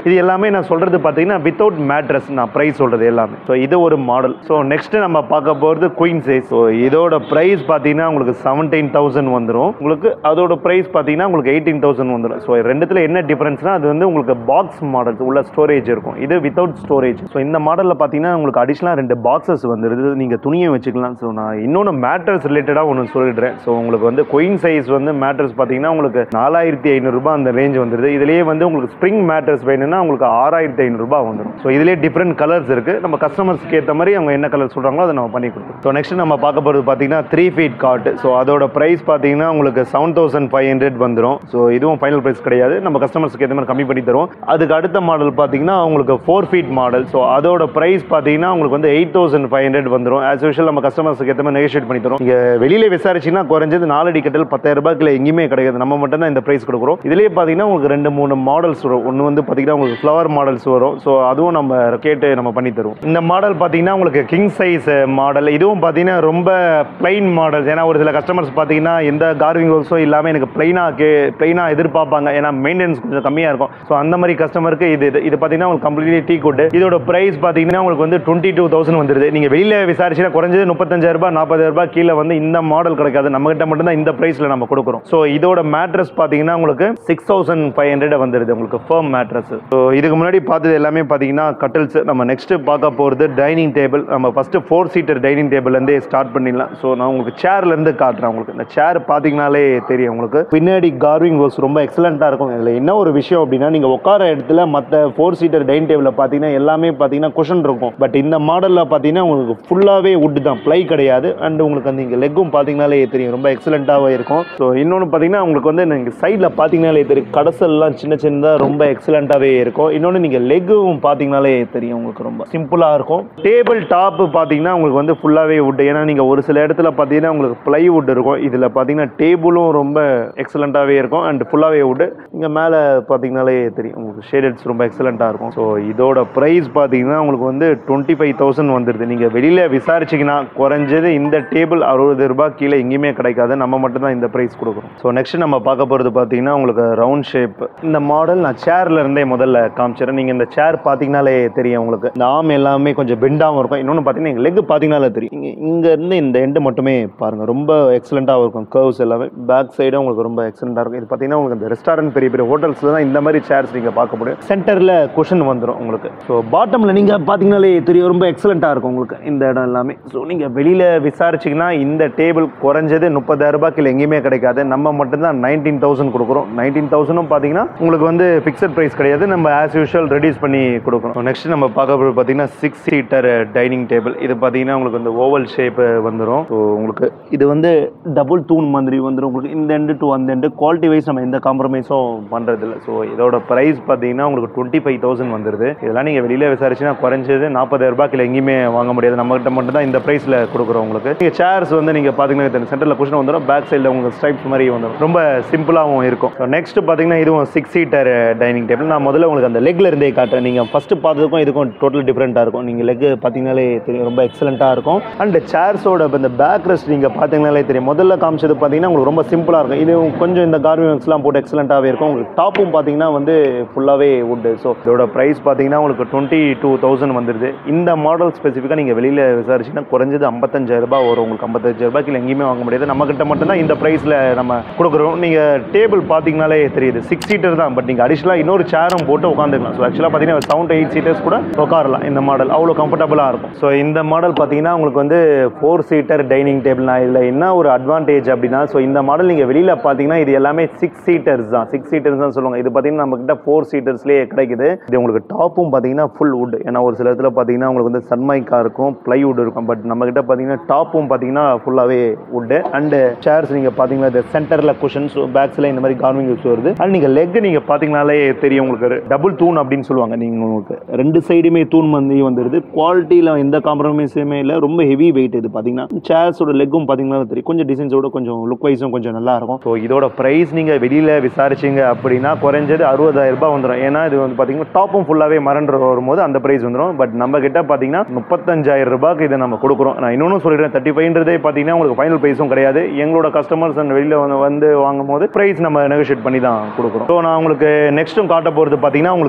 எல்லாமே நான் சொல்கிறது பார்த்தீங்கன்னா வித்தவுட் மேட்ரஸ் நான் ப்ரைஸ் சொல்கிறது எல்லாமே ஸோ இது ஒரு மாடல் ஸோ நெக்ஸ்ட் நம்ம பார்க்க போகிறது குயின் சைஸ் ஸோ இதோட ப்ரைஸ் பார்த்தீங்கன்னா உங்களுக்கு செவன்டீன் தௌசண்ட் வந்துடும் உங்களுக்கு அதோட ப்ரைஸ் பார்த்தீங்கன்னா உங்களுக்கு எயிட்டீன் தௌசண்ட் வந்துடும் ஸோ ரெண்டுத்தில் என்ன டிஃபரன்ஸ்னா அது வந்து உங்களுக்கு பாக்ஸ் மாடல் உள்ள ஸ்டோரேஜ் இருக்கும் இது வித்தவுட் ஸ்டோரேஜ் ஸோ இந்த மாடலில் பார்த்தீங்கன்னா உங்களுக்கு அடிஷ்னலாக ரெண்டு பாக்ஸஸ் வந்துருது நீங்கள் துணியை வச்சுக்கலாம் ஸோ நான் இன்னொன்று மேட்ரஸ் ரிலேட்டடாக ஒன்று சொல்லிடுறேன் ஸோ உங்களுக்கு வந்து குயின் சைஸ் வந்து மேட்ரஸ் பார்த்தீங்கன்னா உங்களுக்கு நாலாயிரத்தி ஐநூறுரூபா அந்த ரேஞ்ச் வந்துருது இதுலேயே வந்து உங்களுக்கு ஸ்ப்ரிங் மேட்ரஸ் வேணும்னா உங்களுக்கு ஆறாயிரத்தி ஐநூறுரூபா வந்துடும் ஸோ இதுலேயே டிஃப்ரெண்ட் கலர்ஸ் இருக்குது நம்ம கஸ்டமர்ஸ்க்கு ஏற்ற மாதிரி அவங்க என்ன கலர் சொல்கிறாங்களோ அதை நம்ம பண்ணி கொடுப்போம் ஸோ நெக்ஸ்ட் நம்ம பார்க்க போகிறது பார்த்தீங்கன்னா த்ரீ ஃபீட் காட் ஸோ அதோட ப்ரைஸ் பார்த்தீங்கன்னா உங்களுக்கு செவன் தௌசண்ட் ஃபைவ் ஹண்ட்ரட் வந்துடும் ஸோ இதுவும் ஃபைனல் ப்ரைஸ் கிடையாது நம்ம கஸ்டமர்ஸ்க்கு ஏற்ற மாதிரி கம்மி பண்ணி தருவோம் அதுக்கு அடுத்த மாடல் பார்த்தீங்கன்னா உங்களுக்கு ஃபோர் ஃபீட் மாடல் ஸோ அதோட ப்ரைஸ் பார்த்தீங்கன்னா உங்களுக்கு வந்து எயிட் தௌசண்ட் ஃபைவ் ஹண்ட்ரட் வந்துடும் ஆஸ் யூஷுவல் நம்ம கஸ்டமர்ஸ்க்கு ஏற்ற மாதிரி நெகோஷியேட் பண்ணி தரும் இங்கே வெளியில விசாரிச்சிங்கன்னா குறைஞ்சது நாலடி கட்டல் பத்தாயிரம் ரூபாய்க்குள்ள எங்கேயுமே கிடையாது நம்ம மட்டும் தான் இந்த ப்ரைஸ் கொடுக்குறோம் இதுலேயே பார்த்தீங்கன்னா உங்களுக்கு ரெண்டு மூணு மாடல்ஸ் வரும் ஒன்று வந்து பார்த்தீங்கன்னா உங்களுக்கு ஃப்ளவர் மாடல்ஸ் வரும் ஸோ அதுவும் நம்ம கேட்டு நம்ம பண்ணி தருவோம் இந்த மாடல் பார்த்தீங்கன்னா உங்களுக்கு கிங் சைஸ் மாடல் இதுவும் பார்த்தீங்கன்னா ரொம்ப பிளைன் மாடல்ஸ் ஏன்னா ஒரு சில கஸ்டமர்ஸ் பார்த்தீங்கன்னா எந்த கார்விங் ஒர்க்ஸோ இல்லாமல் எனக்கு பிளைனாக கே பிளைனாக எதிர்பார்ப்பாங்க ஏன்னா மெயின்டெனன்ஸ் கொஞ்சம் கம்மியாக இருக்கும் ஸோ அந்த மாதிரி கஸ்டமருக்கு இது இது இது பார்த்தீங்கன்னா உங்களுக்கு கம்ப்ளீட்லி டீ கோட் இதோட ப்ரைஸ் பார்த்தீங்கன்னா உங்களுக்கு வந்து டுவெண்ட்டி டூ தௌசண்ட் வந்துருது நீங்கள் வெளியில் விசாரிச்சுன்னா குறைஞ்சது முப்பத்தஞ்சாயிரம் ரூபாய் நாற்பதாயிரம் ரூபாய் கீழே வந்து இந்த மாடல் கிடைக்காது நம்ம கிட்ட மட்டும் தான் இந்த ப்ரைஸில் நம்ம கொடுக்குறோம் ஸோ இதோட மேட்ரஸ் பார்த்தீங்கன்னா உங்களுக்கு சிக்ஸ் தௌசண்ட் ஃபைவ் ஹண்ட்ரட் வந்துருது உங்களுக்கு ஃபர்ம் மேட்ரஸ் ஸோ இதுக்கு முன்னாடி பார்த்தது எல்லாமே பார்த்தீங்கன்னா கட்டில்ஸ் நம்ம நெக்ஸ்ட் பார்க்க போகிறது டைனிங் டேபிள் நம்ம ஃபர்ஸ்ட் ஃபோர் சீட்டர் டைனிங் டேபிள்லேருந்தே ஸ்டார்ட் பண்ணிடலாம் ஸோ நான் உங்களுக்கு சேர்லேருந்து காட்டுறேன் உங்களுக்கு இந்த சேர் பார்த்தீங்கனாலே தெரியும் உங்களுக்கு பின்னாடி கார்விங் ஒர்க்ஸ் ரொம்ப எக்ஸலண்ட்டாக இருக்கும் இதில் என்ன ஒரு விஷயம் அப்படின்னா நீங்கள் உட்கார இடத்துல மற்ற ஃபோர் சீட்டர் டைனிங் டேபிளில் பார்த்தீங்கன்னா எல்லாமே பார்த்தீங்கன்னா குஷன் இருக்கும் பட் இந்த மாடலில் பார்த்தீங்கன்னா உங்களுக்கு ஃபுல்லாகவே wood தான் ப்ளை கிடையாது அண்ட் உங்களுக்கு அந்த இங்கே லெக்கும் பார்த்தீங்கனாலே தெரியும் ரொம்ப எக்ஸலண்ட்டாகவே இருக்கும் ஸோ இன்னொன்று பார்த்தீங்கன்னா உங்களுக்கு வந்து நீங்கள் சைடில் பார்த்தீங்கனாலே தெரியும் கடைசல்லாம் சின்ன சின்னதாக ரொம்ப எக்ஸலண்ட்டாகவே இருக்கும் இன்னொன்று நீங்கள் லெக்கும் பார்த்தீங்கனாலே தெரியும் உங்களுக்கு ரொம்ப சிம்பிளாக இருக்கும் டேபிள் டாப்பு பார்த்தீங்கன்னா உங்களுக்கு வந்து ஃபுல்லாகவே wood ஏன்னா நீங்கள் ஒரு சில இடத்துல பார்த்தீங்கன்னா உங்களுக்கு ப்ளைவுட் இருக்கும் இதில் பார்த்தீங்கன்னா டேபிளும் ரொம்ப எக்ஸலண்ட்டாகவே இருக்கும் அண்ட் ஃபுல்லாகவே wood இங்கே மேலே பார்த்தீங்கனாலே தெரியும் உங்களுக்கு ஷேடட்ஸ் ரொம்ப எக்ஸலண்ட்டாக இருக்கும் ஸோ இதோட ப்ரைஸ் பார்த்தீங்கன்னா உங்களுக்கு வந்து டுவெண்ட்டி ஃபைவ் தௌசண்ட் வந்துடுது நீங்கள் வெளியில் விசாரிச்சிங்கன்னா குறைஞ்சது இந்த டேபிள் அறுபது ரூபாய் கீழே எங்கேயுமே கிடைக்காது நம்ம மட்டும் தான் இந்த ப்ரைஸ் கொடுக்குறோம் ஸோ நெக்ஸ்ட் நம்ம பார்க்க போகிறது பார்த்தீங்கன்னா உங்களுக்கு ரவுண்ட் ஷேப் இந்த மாடல் நான் சேர்ல இருந்தே முதல்ல காமிச்சிடறேன் நீங்கள் இந்த சேர் பார்த்தீங்கனாலே தெரியும் உங்களுக்கு இந்த ஆம் எல்லாமே கொஞ்சம் பெண்டாகவும் இருக்கும் இன்னொன்று பார்த்தீங்கன்னா லெக் பார்த்தீங்கனாலே தெரியும் இங்கே இங்கேருந்து இந்த எண்டு மட்டுமே பாருங்கள் ரொம்ப எக்ஸலண்ட்டாக இருக்கும் கர்வ்ஸ் எல்லாமே பேக் சைடும் உங்களுக்கு ரொம்ப எக்ஸலண்ட்டாக இருக்கும் இது பார்த்தீங்கன்னா உங்களுக்கு இந்த ரெஸ்டாரண்ட் பெரிய பெரிய ஹோட்டல்ஸில் தான் இந்த மாதிரி சேர்ஸ் நீங்கள் பார்க்க முடியும் சென்டரில் குஷன் வந்துடும் உங்களுக்கு ஸோ பாட்டமில் நீங்கள் பார்த்தீங்கனாலே தெரியும் ரொம்ப எக்ஸலண்ட்டாக இருக்கும் உங்களுக்கு இந்த இடம் எல்லாமே ஸோ நீங்கள் வெளியில் விசாரிச்சிங்கன்னா இந்த டேபிள் குறைஞ்சது முப்பதாயிரம் ரூபாய்க்கு எங்கேயுமே கிடைக்காது நம்ம மட்டும்தான் நைன்டீன் தௌசண்ட் கொடுக்குறோம் நைன்டீன் தௌசண்டும் பார்த்தீங்கன்னா உங்களுக்கு வந்து ஃபிக்ஸட் ப்ரைஸ் கிடையாது நம்ம ஆஸ் யூஷுவல் ரெடியூஸ் பண்ணி கொடுக்குறோம் நெக்ஸ்ட் நம்ம பார்க்க போகிறது பார்த்தீங்கன்னா சிக்ஸ் சீட்டர் டைனிங் டேபிள் இது பார்த்தீங்கன்னா உங்களுக்கு வந்து ஓவல் ஷேப் வந்துடும் ஸோ உங்களுக்கு இது வந்து டபுள் தூண் மாதிரி வந்துடும் உங்களுக்கு இந்த எண்டு டு அந்த எண்டு குவாலிட்டி வைஸ் நம்ம எந்த காம்ப்ரமைஸும் பண்ணுறது இல்லை ஸோ இதோட ப்ரைஸ் பார்த்தீங்கன்னா உங்களுக்கு டுவெண்ட்டி ஃபைவ் தௌசண்ட் வந்துருது இதெல்லாம் நீங்கள் வெளியில் விசாரிச்சுன்னா குறைஞ்சது நாற்பதாயிரம் ரூபாய்க்கு எங்கேயுமே வாங்க முடியாது நம்மகிட்ட மட்டும் தான் இந்த ப்ரைஸில் கொடுக்குறோம் உங்களுக்கு நீங்கள் சேர்ஸ் வந்து நீங்கள் பார்த்தீங்கன்னா சென்டரில் குஷன் வந்துடும் பேக் சைடில் உங்களுக்கு ஸ்ட்ரைப்ஸ் மாதிரி வந்துடும் ரொம்ப சிம்பிளாகவும் இருக்கும் ஸோ நெக்ஸ்ட் பார்த்தீங்கன்னா இதுவும் சிக்ஸ் சீட்டர் டைனிங் டேபிள் நான் முதல்ல உங்களுக்கு அந்த லெக்ல இருந்தே காட்டுறேன் நீங்கள் ஃபஸ்ட்டு பார்த்ததுக்கும் இதுக்கும் டோட்டல் டிஃப்ரெண்ட்டாக இருக்கும் நீங்கள் லெக் பார்த்தீங்கனாலே தெரியும் ரொம்ப எக்ஸலண்ட்டாக இருக்கும் அண்ட் சேர்ஸோட இந்த பேக் ரெஸ்ட் நீங்கள் பார்த்தீங்கனாலே தெரியும் முதல்ல காமிச்சது பார்த்தீங்கன்னா உங்களுக்கு ரொம்ப சிம்பிளாக இருக்கும் இது கொஞ்சம் இந்த கார்மெண்ட்ஸ்லாம் போட்டு எக்ஸலண்ட்டாகவே இருக்கும் உங்களுக்கு டாப்பும் பார்த்தீங்கன்னா வந்து ஃபுல்லாகவே wood ஸோ இதோட ப்ரைஸ் பார்த்தீங்கன்னா உங்களுக்கு டுவெண்ட்டி டூ தௌசண்ட் வந்துருது இந்த மாடல் ஸ்பெசிஃபிக்காக நீங்கள் வெளியில் விசாரிச்சிங்கன்னா குறைஞ்சது ஐம்பத்தஞ்சாயிரம் ரூபாய் வரும் உங்களுக்கு ஐம்பத்தஞ்சாயிரம் ரூபாய்க்கு எங்கேயுமே வாங்க முடியாது நம்மக்கிட்ட மட்டும்தான் இந்த ப்ரைஸில் நம்ம கொடுக்குறோம் நீங்கள் டேபிள் பார்த்தீங்கனாலே தெரியுது சிக்ஸ் சீட்டர் தான் பட் நீங்கள் அடிஷ்னலாக இன்னொரு சேரும் போட்டு உட்காந்துக்கலாம் ஸோ ஆக்சுவலாக பார்த்தீங்கன்னா சவுண்ட் எயிட் சீட்டர்ஸ் கூட உட்காரலாம் இந்த மாடல் அவ்வளோ கம்ஃபர்டபுளாக இருக்கும் ஸோ இந்த மாடல் பார்த்தீங்கன்னா உங்களுக்கு வந்து ஃபோர் சீட்டர் டைனிங் டேபிள் நான் இதில் என்ன ஒரு அட்வான்டேஜ் அப்படின்னா ஸோ இந்த மாடல் நீங்கள் வெளியில் பார்த்தீங்கன்னா இது எல்லாமே சிக்ஸ் சீட்டர்ஸ் தான் சிக்ஸ் சீட்டர்ஸ் தான் சொல்லுவாங்க இது பார்த்தீங்கன்னா நம்மக்கிட்ட ஃபோர் சீட்டர்ஸ்லேயே கிடைக்குது இது உங்களுக்கு டாப்பும் பார்த்தீங்கன்னா ஃபுல் wood ஏன்னா ஒரு சில இடத்துல பார்த்தீங்கன்னா உங்களுக்கு வந்து சன்மைக்கா இருக்கும் plywood இருக்கும் பட் நம்மக்கிட்ட பார்த்தீங்கன்னா டாப்பும் பார்த்தீங்கன்னா ஃபுல்லாகவே wood அண்டு சேர்ஸ் நீங்கள் பார்த்தீங்கன்னா இந்த சென்டரில் குஷன்ஸ் பேக்ஸில் இந்த மாதிரி கார்விங் யூஸ் வருது அண்ட் நீங்கள் லெக் நீங்கள் பார்த்தீங்கனாலே தெரியும் உங்களுக்கு டபுள் தூண் அப்படின்னு சொல்லுவாங்க நீங்கள் உங்களுக்கு ரெண்டு சைடுமே தூண் வந்து வந்துடுது குவாலிட்டியில் எந்த காம்ப்ரமைஸுமே இல்லை ரொம்ப ஹெவி வெயிட் இது பார்த்தீங்கன்னா சேர்ஸோட லெக்கும் பார்த்தீங்கன்னா தெரியும் கொஞ்சம் டிசைன்ஸோட கொஞ்சம் லுக் வைஸும் கொஞ்சம் நல்லா இருக்கும் ஸோ இதோட ப்ரைஸ் நீங்கள் வெளியில் விசாரிச்சிங்க அப்படின்னா குறைஞ்சது அறுபதாயிரம் ரூபாய் வந்துடும் ஏன்னா இது வந்து பார்த்தீங்கன்னா டாப்பும் ஃபுல்லாகவே மரண்டு வரும்போது அந்த ப்ரைஸ் வந்துடும் பட் நம்ம கிட்ட பார்த்தீங்கன்னா முப்பத்தஞ்சாயிரம் ரூபாய்க்கு இதை நம்ம கொடுக்குறோம் நான் இன்னொன்று சொல்லிடுறேன் தேர்ட்டி ஃபைவ்ன்றதே பார்த்தீங்கன்னா உங்களுக்கு ஃபைனல் ப்ரைஸும் கிடையாது எங்களோட கஸ்டமர்ஸ் அந்த வெளியில் வந்து வந்து வாங்கும் போது ப்ரைஸ் நம்ம நெகோஷியேட் பண்ணி தான் கொடுக்குறோம் ஸோ நான் உங்களுக்கு நெக்ஸ்ட்டும் காட்ட போகிறது பார்த்தீங்கன்னா உங்களுக்கு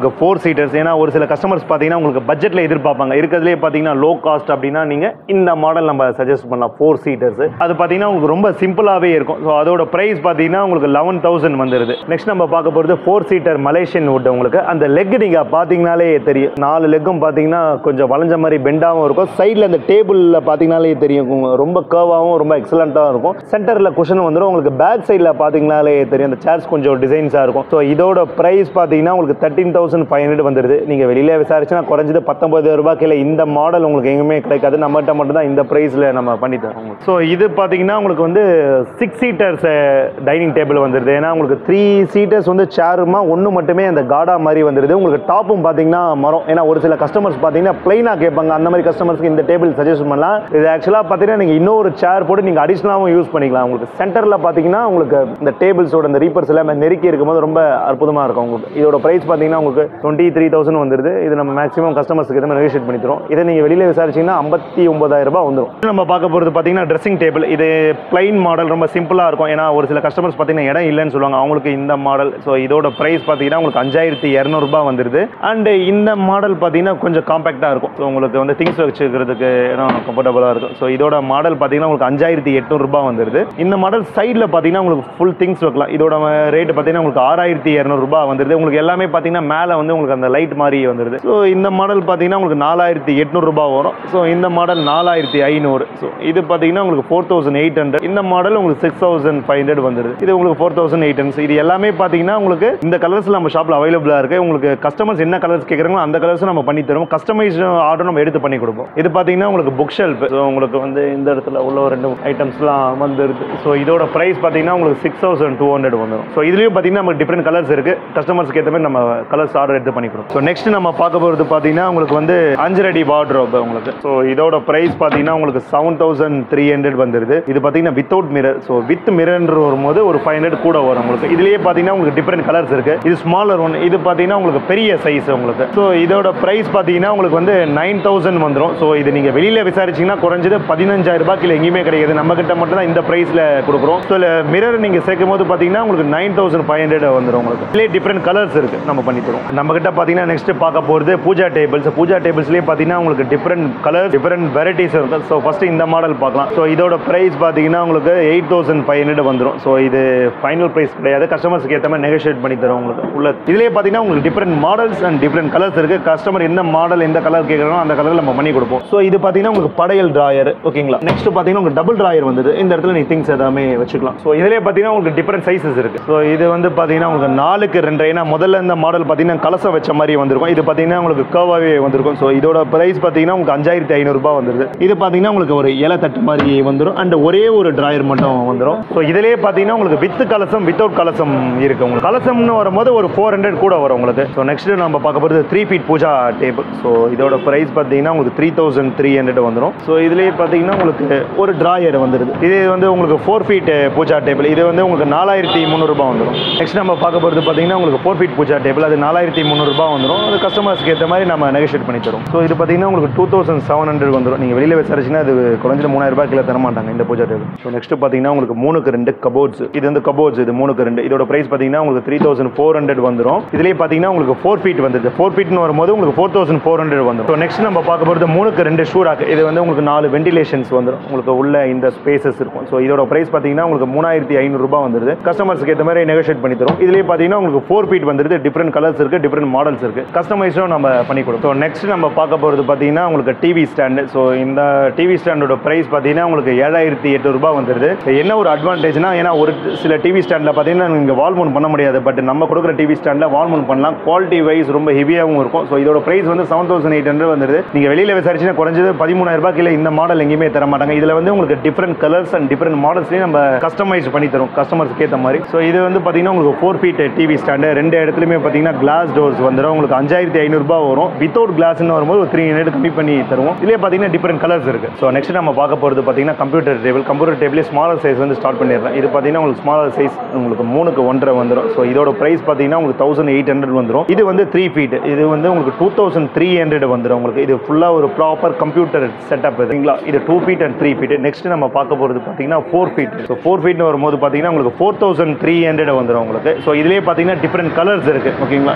உங்களுக்கு ஃபோர் சீட்டர்ஸ் ஏன்னா ஒரு சில கஸ்டமர்ஸ் பார்த்தீங்கன்னா உங்களுக்கு பட்ஜெட்டில் எதிர்பார்ப்பாங்க இருக்கிறதுலே பார்த்தீங்கன்னா லோ காஸ்ட் அப்படின்னா நீங்கள் இந்த மாடல் நம்ம சஜஸ்ட் பண்ணலாம் ஃபோர் சீட்டர்ஸ் அது பார்த்தீங்கன்னா உங்களுக்கு ரொம்ப சிம்பிளாகவே இருக்கும் ஸோ அதோட ப்ரைஸ் பார்த்தீங்கன்னா உங்களுக்கு லெவன் தௌசண்ட் வந்துருது நெக்ஸ்ட் நம்ம பார்க்க போகிறது ஃபோர் சீட்டர் மலேசியன் வுட் உங்களுக்கு அந்த லெக் நீங்கள் பார்த்தீங்கனாலே தெரியும் நாலு லெக்கும் பார்த்தீங்கன்னா கொஞ்சம் வளைஞ்ச மாதிரி பெண்டாகவும் இருக்கும் சைடில் அந்த டேபிளில் பார்த்தீங்கனாலே தெரியும் உங்க- ரொம்ப கர்வாகவும் ரொம்ப எக்ஸலண்ட்டாக இருக்கும் சென்டரில் குஷன் வந்துடும் உங்களுக்கு பேக் சைடில் பார்த்தீங்கனாலே தெரியும் அந்த சேர்ஸ் கொஞ்சம் டிசைன்ஸாக இருக்கும் ஸோ இதோட ப்ரைஸ் பார்த்தீங்கன்னா உங்களுக்கு தேர்ட்டீன் தௌசண்ட் ஃபைவ் ஹண்ட்ரட் வந்துருது நீங்கள் வெளியில விசாரிச்சுன்னா குறைஞ்சது பத்தொன்பது ரூபாய் கீழே இந்த மாடல் உங்களுக்கு எங்குமே கிடைக்காது நம்மகிட்ட மட்டும் தான் இந்த ப்ரைஸில் நம்ம பண்ணி தரோம் ஸோ இது பார்த்தீங்கன்னா உங்களுக்கு வந்து சிக்ஸ் சீட்டர்ஸ் டைனிங் டேபிள் வந்துருது ஏன்னா உங்களுக்கு த்ரீ சீட்டர்ஸ் வந்து சேருமா ஒன்று மட்டுமே அந்த காடா மாதிரி வந்துருது உங்களுக்கு டாப்பும் பார்த்தீங்கன்னா மரம் ஏன்னா ஒரு சில கஸ்டமர்ஸ் பார்த்தீங்கன்னா பிளைனாக கேட்பாங்க அந்த மாதிரி கஸ்டமர்ஸ்க்கு இந்த டேபிள் சஜஸ்ட் பண்ணலாம் இது ஆக்சுவலாக பார்த்தீங்கன்னா நீங்கள் இன்னொரு சேர் போட்டு நீங்கள் அடிஷ்னலாகவும் யூஸ் பண்ணிக்கலாம் உங்களுக்கு சென்டரில் பார்த்தீங்கன்னா உங்களுக்கு இந்த டேபிள்ஸோட இந்த ரீப்பர்ஸ் எல்லாமே நெருக்கி இருக்கும்போது ரொம்ப அற்புதமாக இருக்கும் உங்களுக்கு இதோட ப்ரைஸ் பார்த்தீங்கன்னா உங்களுக்கு டுவெண்ட்டி த்ரீ தௌசண்ட் வந்துருது இது நம்ம மேக்ஸிமம் கஸ்டமர்ஸ்க்கு எதுவுமே நெகோஷியேட் பண்ணி தரோம் இதை நீங்கள் வெளியில் விசாரிச்சீங்கன்னா ஐம்பத்தி ஒன்பதாயிரம் ரூபாய் வந்துடும் நம்ம பார்க்க போகிறது பார்த்தீங்கன்னா ட்ரெஸ்ஸிங் டேபிள் இது பிளைன் மாடல் ரொம்ப சிம்பிளாக இருக்கும் ஏன்னா ஒரு சில கஸ்டமர்ஸ் பார்த்தீங்கன்னா இடம் இல்லைன்னு சொல்லுவாங்க அவங்களுக்கு இந்த மாடல் ஸோ இதோட ப்ரைஸ் பார்த்தீங்கன்னா உங்களுக்கு அஞ்சாயிரத்தி இரநூறுபா வந்துருது அண்ட் இந்த மாடல் பார்த்தீங்கன்னா கொஞ்சம் காம்பேக்டாக இருக்கும் ஸோ உங்களுக்கு வந்து திங்ஸ் வச்சுக்கிறதுக்கு இடம் கம்ஃபர்டபுளாக இருக்கும் ஸோ இதோட மாடல் பார்த்தீங்கன்னா உங்களுக்கு அஞ்சாயிரத்தி எட்நூறுபா வந்துருது இந்த மாடல் சைடில் பார்த்தீங்கன்னா உங்களுக்கு ஃபுல் திங்ஸ் வைக்கலாம் இதோட ரேட் பார்த்தீங்கன்னா உங்களுக்கு ஆறாயிரத்தி இரநூறுபா வந்துருது உங்களுக்கு எல்லாமே பார்த்தீங்கன்னா மேலே வந்து உங்களுக்கு அந்த லைட் மாதிரி வந்துருது ஸோ இந்த மாடல் பார்த்தீங்கன்னா உங்களுக்கு நாலாயிரத்தி எட்நூறுபா வரும் ஸோ இந்த மாடல் நாலாயிரத்தி ஐநூறு ஸோ இது பார்த்தீங்கன்னா உங்களுக்கு ஃபோர் தௌசண்ட் எயிட் ஹண்ட்ரட் இந்த மாடல் உங்களுக்கு சிக்ஸ் தௌசண்ட் ஃபைவ் ஹண்ட்ரட் வந்துருது இது உங்களுக்கு ஃபோர் தௌசண்ட் எயிட் ஹண்ட்ரட் இது எல்லாமே பார்த்தீங்கன்னா உங்களுக்கு இந்த கலர்ஸ் நம்ம ஷாப்பில் அவைலபிளாக இருக்கு உங்களுக்கு கஸ்டமர்ஸ் என்ன கலர்ஸ் கேட்குறாங்களோ அந்த கலர்ஸ் நம்ம பண்ணி தருவோம் கஸ்டமைஸ் ஆர்டர் நம்ம எடுத்து பண்ணி கொடுப்போம் இது பார்த்தீங்கன்னா உங்களுக்கு புக் ஷெல்ஃப் ஸோ உங்களுக்கு வந்து இந்த இடத்துல உள்ள ஒரு ரெண்டு ஐட்டம்ஸ்லாம் வந்துருது ஸோ இதோட ப்ரைஸ் பார்த்தீங்கன்னா உங்களுக்கு சிக்ஸ் தௌசண்ட் டூ ஹண்ட்ரட் வந்துடும் ஸோ இதுலேயும் பார்த்தீங்கன்னா நமக்கு டிஃப்ரெண்ட் கலர்ஸ் இருக்கு கஸ்டமர்ஸ்க்கு ஏற்ற மாதிரி நம்ம கலர்ஸ் ஆர்டர் எடுத்து பண்ணி கொடுப்போம் ஸோ நெக்ஸ்ட் நம்ம பார்க்க போகிறது பார்த்தீங்கன்னா உங்களுக்கு வந்து அஞ்சு அடி வார்ட்ரோப் உங்களுக்கு ஸோ இதோட ப்ரைஸ் பார்த்தீங்கன்னா உங்களுக்கு செவன் தௌசண்ட் த்ரீ ஹண்ட்ரட் வந்துருது இது பார்த்தீங்கன்னா வித்தவுட் மிரர் ஸோ வித் மிரர்ன்ற வரும்போது ஒரு ஃபைவ் ஹண்ட்ரட் கூட வரும் உங்களுக்கு இதுலேயே பார்த்தீங்கன்னா உங்களுக்கு டிஃப்ரெண்ட் கலர்ஸ் இருக்கு இது ஸ்மாலர் ஒன் இது பார்த்தீங்கன்னா உங்களுக்கு பெரிய சைஸ் உங்களுக்கு ஸோ இதோட ப்ரைஸ் பார்த்தீங்கன்னா உங்களுக்கு வந்து நைன் தௌசண்ட் வந்துடும் ஸோ இது நீங்கள் வெளியில் விசாரிச்சீங்கன்னா குறைஞ்சது பதினஞ்சாயிரம் ரூபாய் கீழே எங்கேயுமே கிடையாது நம்ம கிட்ட மட்டும் தான் இந்த ப்ரைஸில் கொடுக்குறோம் ஸோ மிரர் நீங்கள் சேர்க்கும் போது பார்த்தீங்கன்னா உங்களுக்கு நைன் தௌசண்ட் ஃபைவ் ஹண்ட்ரட் வந்துடும் உங்களுக்கு இதுலேயே டிஃப்ரெண்ட் கலர்ஸ் இருக்கு நம்ம பண்ணி தரோம் நம்ம கிட்ட பார்த்தீங்கன்னா நெக்ஸ்ட் பார்க்க போகிறது பூஜா டேபிள்ஸ் பூஜா டேபிள்ஸ்லேயே பார்த்தீங்கன்னா உங்களுக்கு டிஃப்ரெண்ட் கலர் டிஃப்ரெண்ட் வெரைட்டிஸ் இருக்கும் ஸோ ஃபர்ஸ்ட் இந்த மாடல் பார்க்கலாம் ஸோ இதோட ப்ரைஸ் பார்த்தீங்கன்னா உங்களுக்கு எயிட் தௌசண்ட் ஃபைவ் ஹண்ட்ரட் வந்துடும் ஸோ இது ஃபைனல் ப்ரைஸ் கிடையாது கஸ்டமர்ஸ்க்கு ஏற்ற மாதிரி நெகோஷியேட் பண்ணி தரோம் உங்களுக்கு உள்ள இதுலேயே பார்த்தீங்கன்னா உங்களுக்கு different models and different colours இருக்கு கஸ்டமர் எந்த மாடல் எந்த கலர் கேட்குறாங்களோ அந்த கலர் நம்ம பண்ணி கொடுப்போம் ஸோ இது பார்த்தீங்கன்னா உங்களுக்கு படையல் டிராயர் ஓகேங்களா நெக்ஸ்ட் பார்த்தீங்கன்னா உங்களுக்கு டபுள் டிராயர் வந்தது இந்த இடத்துல நீ திங்ஸ் எல்லாமே வச்சுக்கலாம் ஸோ இதுலேயே பார்த்தீங்கன்னா உங்களுக்கு டிஃப்ரெண்ட் சைஸஸ் இருக்கு ஸோ இது வந்து பார்த்தீங்கன்னா உங்களுக்கு நாலுக்கு ரெண்டு ஏன்னா முதல்ல இந்த மாடல் பார்த்தீங்கன்னா கலசம் வச்ச மாதிரி வந்திருக்கும் இது பார்த்தீங்கன்னா உங்களுக்கு கர்வாகவே வந்திருக்கும் ஸோ இதோட ப்ரைஸ் பார்த்தீங்கன்னா உங்களுக்கு அஞ்சாயிரத்தி ஐநூறுரூபா வந்துருது இது பார்த்தீங்கன்னா உங்களுக்கு ஒரு இலை தட்டு மாதிரி வந்துடும் அண்ட் ஒரே ஒரு டிராயர் மட்டும் வந்துடும் ஸோ இதிலே பார்த்தீங்கன்னா உங்களுக்கு வித் கலசம் வித்தவுட் கலசம் இருக்கு உங்களுக்கு கலசம்னு வரும்போது ஒரு ஃபோர் ஹண்ட்ரட் கூட வரும் உங்களுக்கு ஸோ நெக்ஸ்ட் நம்ம பார்க்க போகிறது three feet pooja table so இதோட ப்ரைஸ் பார்த்தீங்கன்னா உங்களுக்கு த்ரீ தௌசண்ட் த்ரீ ஹண்ட்ரட் வந்துடும் ஸோ இதுலேயே பார்த்தீங்கன்னா உங்களுக்கு ஒரு டிராயர் வந்துருது இது வந்து உங்களுக்கு ஃபோர் ஃபீட் பூஜா டேபிள் இது வந்து உங்களுக்கு நாலாயிரத்தி முந்நூறுபா வந்துடும் நெக்ஸ்ட் நம்ம பார்க்க போகிறது பார்த்தீங்கன்னா உங்களுக்கு ஃபோர் ஃபீட் பூஜா டேபிள் அது நாலாயிரத்தி முந்நூறுபா வந்துடும் அது கஸ்டமர்ஸ்க்கு ஏற்ற மாதிரி நம்ம நெகோஷியேட் பண்ணி தரோம் ஸோ இது பார்த்தீங்கன்னா உங்களுக்கு டூ தௌசண்ட் செவன் ஹண்ட்ரட் வந்துடும் நீங்கள் வெளியில் விசாரிச்சிங்கன்னா அது குறைஞ்சது மூணாயிரம் ரூபாய் கீழே தர மாட்டாங்க இந்த பூஜா டேபிள் ஸோ நெக்ஸ்ட் பார்த்தீங்கன்னா உங்களுக்கு மூணுக்கு ரெண்டு கபோர்ட்ஸ் இது வந்து கபோர்ட்ஸ் இது மூணுக்கு ரெண்டு இதோட ப்ரைஸ் பார்த்தீங்கன்னா உங்களுக்கு த்ரீ தௌசண்ட் ஃபோர் ஹண்ட்ரட் வந்துடும் இதுலேயே பார்த்தீங்கன்னா உங்களுக்கு ஃபோர் ஃபீட் வந்துது ஃபோர் ஃபீட்னு வரும்போது உங்களுக்கு ஃபோர் தௌசண்ட் ஃபோர் ஹண்ட்ரட் வந்துடும் ஸோ நெக்ஸ்ட் நம்ம பார்க்க போகிறது மூணுக்கு ரெண்டு ஷூ ராக் இது வந்து உங்களுக்கு நாலு வெண்டிலேஷன்ஸ் வந்துடும் உங்களுக்கு உள்ள இந்த ஸ்பேசஸ் இருக்கும் ஸோ இதோட ப்ரைஸ் பார்த்தீங்கன்னா உங்களுக்கு மூணாயிரத்தி ஐநூறுரூபா வந்துருது கஸ்டமர்ஸ்க்கு ஏற்ற மாதிரி நெகோஷியேட் பண்ணி தரும் இதுலேயே பார்த்தீங்கன்னா உங்களுக்கு ஃபோர் ஃபீட் வந்துருது டிஃப்ரெண்ட் கலர்ஸ் இருக்கு டிஃப்ரெண்ட் மாடல்ஸ் இருக்கு கஸ்டமைஸும் நம்ம பண்ணி கொடுப்போம் ஸோ நெக்ஸ்ட் நம்ம பார்க்க போகிறது பார்த்தீங்கன்னா உங்களுக்கு டிவி ஸ்டாண்டு ஸோ இந்த டிவி ஸ்டாண்டோட ப்ரைஸ் பார்த்தீங்கன்னா உங்களுக்கு ஏழாயிரத்தி எட்நூறுபா வந்துருது என்ன ஒரு அட்வான்டேஜ்னா ஏன்னா ஒரு சில டிவி ஸ்டாண்டில் பார்த்தீங்கன்னா நீங்கள் வால் மவுண்ட் பண்ண முடியாது பட் நம்ம கொடுக்குற டிவி ஸ்டாண்டில் வால் மவுண்ட் பண்ணலாம் குவாலிட்டி வைஸ் ரொம்ப ஹெவியாகவும் இருக்கும் ஸோ இதோட ப்ரைஸ் வந்து செவன் தௌசண்ட் எயிட் ஹண்ட்ரட் வந்துருது நீங்கள் வெளியில் விசாரிச்சுன்னா குறைஞ்சது பதிமூணாயிரம் ரூபாய் கீழே இந்த மாடல் எங்கேயுமே தர மாட்டாங்க இதில் வந்து உங்களுக்கு டிஃப்ரெண்ட் கலர்ஸ் அண்ட் டிஃப்ரெண்ட் மாடல்ஸ்லேயும் நம்ம கஸ்டமைஸ் பண்ணி தரும் கஸ்டமர்ஸ்க்கு ஏற்ற மாதிரி ஸோ இது வந்து பார்த்தீங்கன்னா உங்களுக்கு ஃபோர் ஃபீட் டிவி ஸ்டாண்டு ரெண்டு இடத்துலையுமே பார்த்தீங்கன்னா கிளாஸ் டோர்ஸ் வந்துடும் உங்களுக்கு அஞ்சாயிரத்தி ஐநூறுரூபா வரும் வித்தவுட் கிளாஸ்னு வரும்போது ஒரு த்ரீ ஹண்ட்ரட் கம்மி பண்ணி தருவோம் இதுலேயே பார்த்தீங்கன்னா டிஃப்ரெண்ட் கலர்ஸ் இருக்கு ஸோ நெக்ஸ்ட் நம்ம பார்க்க போகிறது பார்த்தீங்கன்னா கம்ப்யூட்டர் டேபிள் கம்ப்யூட்டர் டேபிளே ஸ்மாலர் சைஸ் வந்து ஸ்டார்ட் பண்ணிடுறேன் இது பார்த்தீங்கன்னா உங்களுக்கு ஸ்மாலர் சைஸ் உங்களுக்கு மூணுக்கு ஒன்றரை வந்துடும் ஸோ இதோட ப்ரைஸ் பார்த்தீங்கன்னா உங்களுக்கு தௌசண்ட் எயிட் ஹண்ட்ரட் வந்துடும் இது வந்து த்ரீ ஃபீட் இது வந்து உங்களுக்கு டூ தௌசண்ட் த்ரீ ஹண்ட்ரட் வந்துடும் உங்களுக்கு இது ஃபுல்லாக ஒரு ப்ராப்பர் கம்ப்யூட்டர் செட்டப் இதுங்களா இது two feet and three feet next நம்ம பார்க்க போகிறது பார்த்தீங்கன்னா ஃபோர் ஃபீட் ஸோ ஃபோர் ஃபீட்னு வரும்போது பார்த்தீங்கன்னா உங்களுக்கு ஃபோர் தௌசண்ட் த்ரீ ஹண்ட்ரட் வந்துடும் உங்களுக்கு ஸோ இதுலேயே பார்த்தீங்கன்னா டிஃப்ரெண்ட் கலர்ஸ் இருக்குது ஓகேங்களா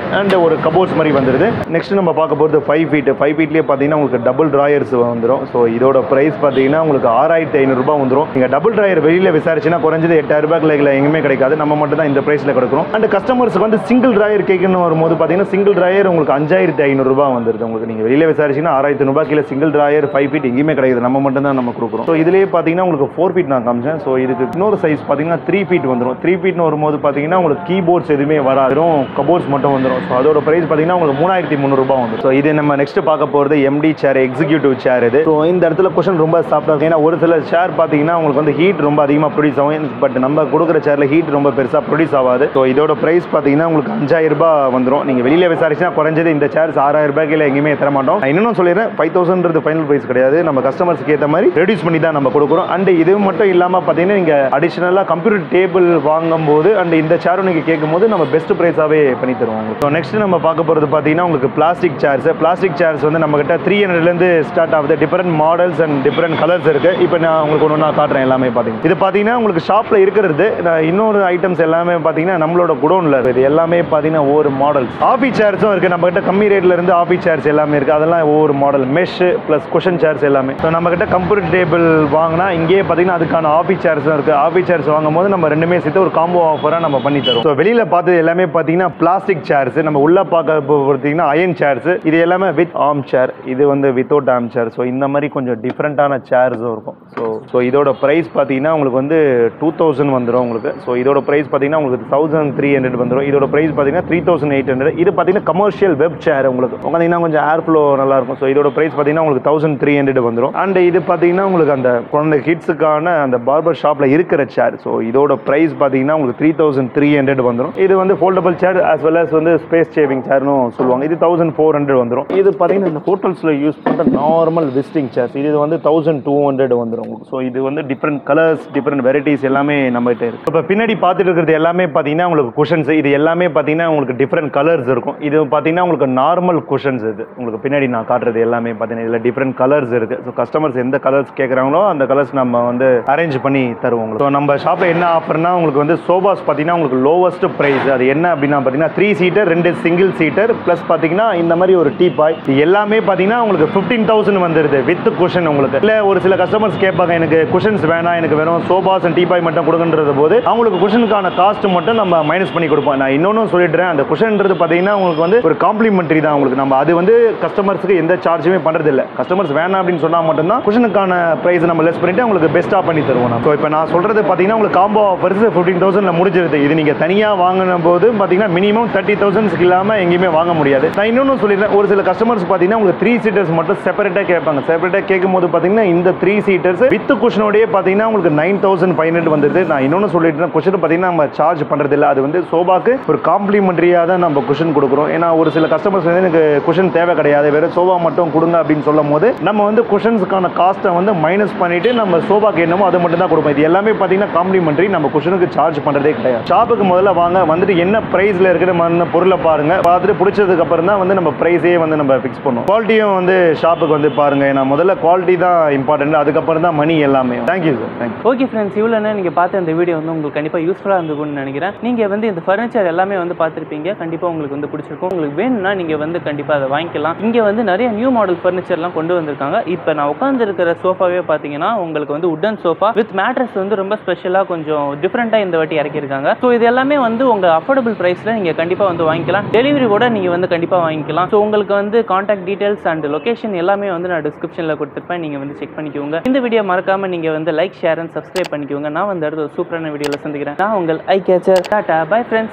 அண்ட் ஒரு கபோர்ட்ஸ் மாதிரி வந்துருது நெக்ஸ்ட் நம்ம பார்க்க போகிறது ஃபைவ் ஃபீட் ஃபைவ் ஃபீட்லேயே பார்த்தீங்கன்னா உங்களுக்கு டபுள் ட்ராயர்ஸ் வந்துடும் ஸோ இதோட ப்ரைஸ் பார்த்தீங்கன்னா உங்களுக்கு ஆறாயிரத்தி ஐநூறுரூபா வந்துடும் நீங்கள் டபுள் ட்ராயர் வெளியில் விசாரிச்சுன்னா குறைஞ்சது எட்டாயிரம் ரூபாய்க்குள்ள எங்கேயுமே கிடைக்காது நம்ம மட்டும் தான் இந்த ப்ரைஸில் கொடுக்குறோம் அண்ட் கஸ்டமர்ஸ்க்கு வந்து சிங்கிள் ட்ராயர் கேட்கணும் வரும்போது பார்த்தீங்கன்னா சிங்கிள் ட்ராயர் உங்களுக்கு அஞ்சாயிரத்தி ஐநூறுரூபா வந்துருது உங்களுக்கு நீங்கள் வெளியில் விசாரிச்சிங்கன்னா ஆறாயிரத்தி ரூபாய் கீழே சிங்கிள் ட்ராயர் ஃபைவ் ஃபீட் எங்கேயுமே கிடையாது நம்ம மட்டும் தான் நம்ம கொடுக்குறோம் ஸோ இதுலேயே பார்த்தீங்கன்னா உங்களுக்கு ஃபோர் ஃபீட் நான் காமிச்சேன் ஸோ இதுக்கு இன்னொரு சைஸ் பார்த்தீங்கன்னா த்ரீ ஃபீட் வந்துடும் த்ரீ ஃபீட்னு வரும்போது பார்த்தீங்கன்னா உங்களுக்கு கீபோர்ட்ஸ் எதுவுமே வராது வெறும் கபோர்ட்ஸ் மட்டும் வந்துடும் ஸோ அதோட ப்ரைஸ் பார்த்தீங்கன்னா உங்களுக்கு மூணாயிரத்தி முந்நூறுபா வந்துடும் ஸோ இது நம்ம நெக்ஸ்ட் பார்க்க போகிறது எம்டி சேர் எக்ஸிக்யூட்டிவ் சேர் இது ஸோ இந்த இடத்துல கொஷன் ரொம்ப சாஃப்டாக இருக்கும் ஏன்னா ஒரு சில சேர் பார்த்தீங்கன்னா உங்களுக்கு வந்து ஹீட் ரொம்ப அதிகமாக ப்ரொடியூஸ் ஆகும் பட் நம்ம கொடுக்குற சேரில் ஹீட் ரொம்ப பெருசாக ப்ரொடியூஸ் ஆகாது ஸோ இதோட ப்ரைஸ் பார்த்தீங்கன்னா உங்களுக்கு அஞ்சாயிரம் ரூபாய் வந்துடும் நீங்கள் வெளியில் விசாரிச்சுன்னா குறைஞ்சது இந்த சேர்ஸ் ஆறாயிரம் ரூபாய்க்கு எங்கேயுமே தர மாட்டோம் நான் இன்னும் சொல்லிடுறேன் ஃபைவ் தௌசண்ட்றது ஃபைனல் ப்ரைஸ் கிடையாது நம்ம கஸ்டமர்ஸ்க்கு ஏற்ற மாதிரி ரெடியூஸ் பண்ணி தான் நம்ம கொடுக்குறோம் அண்ட் இது மட்டும் இல்லாமல் பார்த்தீங்கன்னா நீங்கள் அடிஷனலாக கம்ப்யூட்டர் டேபிள் வாங்கும்போது அண்ட் இந்த சேரும் நீங்கள் கேட்கும்போது நம்ம பெஸ்ட் ப்ரைஸாகவே பண்ணி தருவோம் உங்களுக்கு ஸோ நெக்ஸ்ட் நம்ம பார்க்க போகிறது பார்த்தீங்கன்னா உங்களுக்கு பிளாஸ்டிக் சேர்ஸ் பிளாஸ்டிக் சேர்ஸ் வந்து நம்ம கிட்ட த்ரீ ஹண்ட்ரட்லேருந்து ஸ்டார்ட் ஆகுது different models and different colours இருக்கு இப்போ நான் உங்களுக்கு ஒன்று நான் காட்டுறேன் எல்லாமே பார்த்தீங்கன்னா இது பார்த்தீங்கன்னா உங்களுக்கு ஷாப்பில் இருக்கிறது நான் இன்னொரு ஐட்டம்ஸ் எல்லாமே பார்த்தீங்கன்னா நம்மளோட குடோனில் இருக்குது இது எல்லாமே பார்த்தீங்கன்னா ஒவ்வொரு மாடல்ஸ் ஆஃபீஸ் சேர்ஸும் இருக்குது நம்ம கிட்ட கம்மி ரேட்ல இருந்து ஆஃபீஸ் சேர்ஸ் எல்லாமே இருக்குது அதெல்லாம் ஒவ்வொரு model mesh plus cushion chairs எல்லாமே ஸோ நம்ம கிட்ட கம்ப்யூட்டர் டேபிள் வாங்கினா இங்கேயே பார்த்தீங்கன்னா அதுக்கான ஆஃபீஸ் சேர்ஸும் இருக்குது ஆஃபீஸ் சேர்ஸ் வாங்கும் போது நம்ம ரெண்டுமே சேர்த்து ஒரு காம்போ ஆஃபராக நம்ம பண்ணி தரோம் ஸோ வெளியில் பார்த்தது எல்லாமே பார்த்தீங்கன்னா பிளாஸ்டிக் சேர்ஸ் நம்ம உள்ள பார்க்க பார்த்தீங்கன்னா அயன் சேர்ஸ் இது எல்லாமே வித் ஆர்ம் சேர் இது வந்து வித்தவுட் ஆர்ம் சேர் ஸோ இந்த மாதிரி கொஞ்சம் டிஃப்ரெண்ட்டான சேர்ஸும் இருக்கும் ஸோ ஸோ இதோட ப்ரைஸ் பார்த்தீங்கன்னா உங்களுக்கு வந்து டூ தௌசண்ட் வந்துடும் உங்களுக்கு ஸோ இதோட ப்ரைஸ் பார்த்தீங்கன்னா உங்களுக்கு தௌசண்ட் த்ரீ ஹண்ட்ரட் வந்துடும் இதோட ப்ரைஸ் பார்த்தீங்கன்னா த்ரீ தௌசண்ட் எயிட் ஹண்ட்ரட் இது பார்த்தீங்கன்னா கமர்ஷியல் வெப் சேர் உங்களுக்கு உட்காந்தீங்கன்னா கொஞ்சம் ஏர் ஃப்ளோ நல்லா இருக்கும் ஸோ இதோட ப்ரைஸ் பார்த்தீங்கன்னா உங்களுக்கு தௌசண்ட் த்ரீ ஹண்ட்ரட் வந்துடும் அண்ட் இது பார்த்தீங்கன்னா உங்களுக்கு அந்த குழந்தை கிட்ஸுக்கான அந்த பார்பர் ஷாப்பில் இருக்கிற சேர் ஸோ இதோட ப்ரைஸ் பார்த்தீங்கன்னா உங்களுக்கு த்ரீ தௌசண்ட் த்ரீ ஹண்ட்ரட் வந்துடும் இது வந்து foldable chair as well as வந்து ஸ்பேஸ் சேவிங் சேர்னு சொல்லுவாங்க இது தௌசண்ட் ஃபோர் ஹண்ட்ரட் வந்துடும் இது பார்த்தீங்கன்னா இந்த ஹோட்டல்ஸில் யூஸ் பண்ணுற நார்மல் விசிட்டிங் சேர்ஸ் இது வந்து தௌசண்ட் டூ ஹண்ட்ரட் வந்துடும் உங்களுக்கு ஸோ இது வந்து டிஃப்ரெண்ட் கலர்ஸ் டிஃப்ரெண்ட் வெரைட்டிஸ் எல்லாமே நம்மகிட்ட இருக்கு இப்போ பின்னாடி பார்த்துட்டு இருக்கிறது எல்லாமே பார்த்தீங்கன்னா உங்களுக்கு குஷன்ஸ் இது எல்லாமே பார்த்தீங்கன்னா உங்களுக்கு டிஃப்ரெண்ட் கலர்ஸ் இருக்கும் இது பார்த்தீங்கன்னா உங்களுக்கு நார்மல் குஷன்ஸ் இது உங்களுக்கு பின்னாடி நான் காட்டுறது எல்லாமே பார்த்தீங்கன்னா இதில் டிஃப்ரெண்ட் கலர்ஸ் இருக்கு ஸோ கஸ்டமர்ஸ் எந்த கலர்ஸ் கேட்குறாங்களோ அந்த கலர்ஸ் நம்ம வந்து அரேஞ்ச் பண்ணி தருவோம் உங்களுக்கு ஸோ நம்ம ஷாப்பில் என்ன ஆஃபர்னா உங்களுக்கு வந்து சோபாஸ் பார்த்தீங்கன்னா உங்களுக்கு லோவஸ்ட் ப்ரைஸ் அது என்ன அப்படின்னா பார்த்தீங்கன்னா த்ரீ சீட்டர் ரெண்டு சிங்கிள் சீட்டர் ப்ளஸ் பார்த்தீங்கன்னா இந்த மாதிரி ஒரு டீ பாய் இது எல்லாமே பார்த்தீங்கன்னா உங்களுக்கு ஃபிஃப்டீன் தௌசண்ட் வந்துருது வித் குஷன் உங்களுக்கு இல்லை ஒரு சில கஸ்டமர்ஸ் கேட்பாங்க எனக்கு குஷன்ஸ் வேணாம் எனக்கு வெறும் சோபாஸ் அண்ட் டீ பாய் மட்டும் கொடுங்கன்றது போது அவங்களுக்கு குஷனுக்கான காஸ்ட் மட்டும் நம்ம மைனஸ் பண்ணி கொடுப்போம் நான் இன்னொன்று சொல்லிடுறேன் அந்த குஷன்ன்றது பார்த்தீங்கன்னா உங்களுக்கு வந்து ஒரு காம்ப்ளிமெண்ட்ரி தான் உங்களுக்கு நம்ம அது வந்து கஸ்டமர்ஸ்க்கு எந்த சார்ஜுமே பண்ணுறது இல்லை கஸ்டமர்ஸ் வேணாம் அப்படின்னு சொன்னால் மட்டும்தான் குஷனுக்கான ப்ரைஸ் நம்ம லெஸ் பண்ணிட்டு உங்களுக்கு பெஸ்ட்டாக பண்ணி தருவோம் ஸோ இப்போ நான் சொல்கிறது பார்த்தீங்கன்னா உங்களுக்கு காம்போ ஆஃபர்ஸ் ஃபிஃப்டீன் தௌசண்ட்ல முடிஞ்சிருது இது நீங்கள் தனியாக வாங்கின போது பார்த்தீங்கன்னா மினிமம் தேர்ட்டி தௌசண்ட்ஸ்க்கு இல்லாமல் எங்கேயுமே வாங்க முடியாது நான் இன்னொன்று சொல்லிடுறேன் ஒரு சில கஸ்டமர்ஸ் பார்த்தீங்கன்னா உங்களுக்கு த்ரீ சீட்டர்ஸ் மட்டும் செப்பரேட்டாக கேட்பாங்க செப்பரேட்டாக கேட்கும் போது பார்த்தீங்கன்னா இந்த த்ரீ சீட்டர்ஸ் வித் குஷனோடய பார்த்தீங்கன்னா உங்களுக்கு நைன் தௌசண்ட் ஃபைவ் ஹண்ட்ரட் வந்துருது நான் இன்னொன்று சொல்லிட்டு குஷன் பார்த்தீங்கன்னா நம்ம சார்ஜ் பண்ணுறது இல்லை அது வந்து சோபாக்கு ஒரு காம்ப்ளிமெண்ட்ரியாக தான் நம்ம குஷன் கொடுக்குறோம் ஏன்னா ஒரு சில கஸ்டமர்ஸ் வந்து எனக்கு குஷன் தேவை கிடையாது வெறும் சோபா மட்டும் கொடுங்க அப்படின்னு சொல்லும் போது நம்ம வந்து குஷன்ஸுக்கான காஸ்ட்டை வந்து மைனஸ் பண்ணிட்டு நம்ம சோபாக்கு என்னமோ அது மட்டும் தான் கொடுப்போம் இது எல்லாமே பார்த்தீங்கன்னா காம்ப்ளிமெண்ட்ரி நம்ம குஷனுக்கு சார்ஜ் பண்ணுறதே கிடையாது ஷாப்புக்கு முதல்ல வாங்க வந்துட்டு என்ன ப்ரைஸில் இருக்கிற மாதிரி பொருளை பாருங்க பார்த்துட்டு பிடிச்சதுக்கு அப்புறம் தான் வந்து நம்ம ப்ரைஸே வந்து நம்ம ஃபிக்ஸ் பண்ணுவோம் குவாலிட்டியும் வந்து ஷாப்புக்கு வந்து பாருங்க ஏன்னா முதல்ல குவாலிட்டி தான் இம்பார்ட்டன்ட் அதுக்கப்புறம் தான் மணி எல்லாமே thank you sir thank you okay friends இவ்வளோ நேரம் நீங்கள் பார்த்த இந்த வீடியோ வந்து உங்களுக்கு கண்டிப்பாக யூஸ்ஃபுல்லாக இருந்திருக்கும்னு நினைக்கிறேன் நீங்கள் வந்து இந்த ஃபர்னிச்சர் எல்லாமே வந்து பார்த்துருப்பீங்க கண்டிப்பாக உங்களுக்கு வந்து பிடிச்சிருக்கும் உங்களுக்கு வேணும்னா நீங்கள் வந்து கண்டிப்பாக அதை வாங்கிக்கலாம் இங்கே வந்து நிறைய நியூ மாடல் ஃபர்னிச்சர்லாம் கொண்டு வந்திருக்காங்க இப்போ நான் உட்காந்துருக்கிற சோஃபாவே பார்த்தீங்கன்னா உங்களுக்கு வந்து உட்டன் சோஃபா வித் மேட்ரஸ் வந்து ரொம்ப ஸ்பெஷலாக கொஞ்சம் டிஃப்ரெண்ட்டாக இந்த வாட்டி இறக்கியிருக்காங்க ஸோ இது எல்லாமே வந்து உங்கள் அஃபோர்டபுள் ப்ரைஸில் நீங்கள் கண்டிப்பாக வந்து வாங்கிக்கலாம் டெலிவரி கூட நீங்கள் வந்து கண்டிப்பாக வாங்கிக்கலாம் ஸோ உங்களுக்கு வந்து காண்டாக்ட் டீடைல்ஸ் அண்ட் லொகேஷன் எல்லாமே வந்து நான் டிஸ்கிரிப்ஷனில் கொடுத்துருப்பேன் நீங்கள் வந்து செக் பண்ணிக்கோங்க இந்த வீடியோ மறக்காமல் நீங்கள் வந்து லைக் ஷேர் அண்ட் சப்ஸ்கிரைப் பண்ணிக்கோங்க நான் வந்து அடுத்த ஒரு சூப்பரான வீடியோவில் சந்திக்கிறேன் நான் உங்கள் eye catcher tata bye friends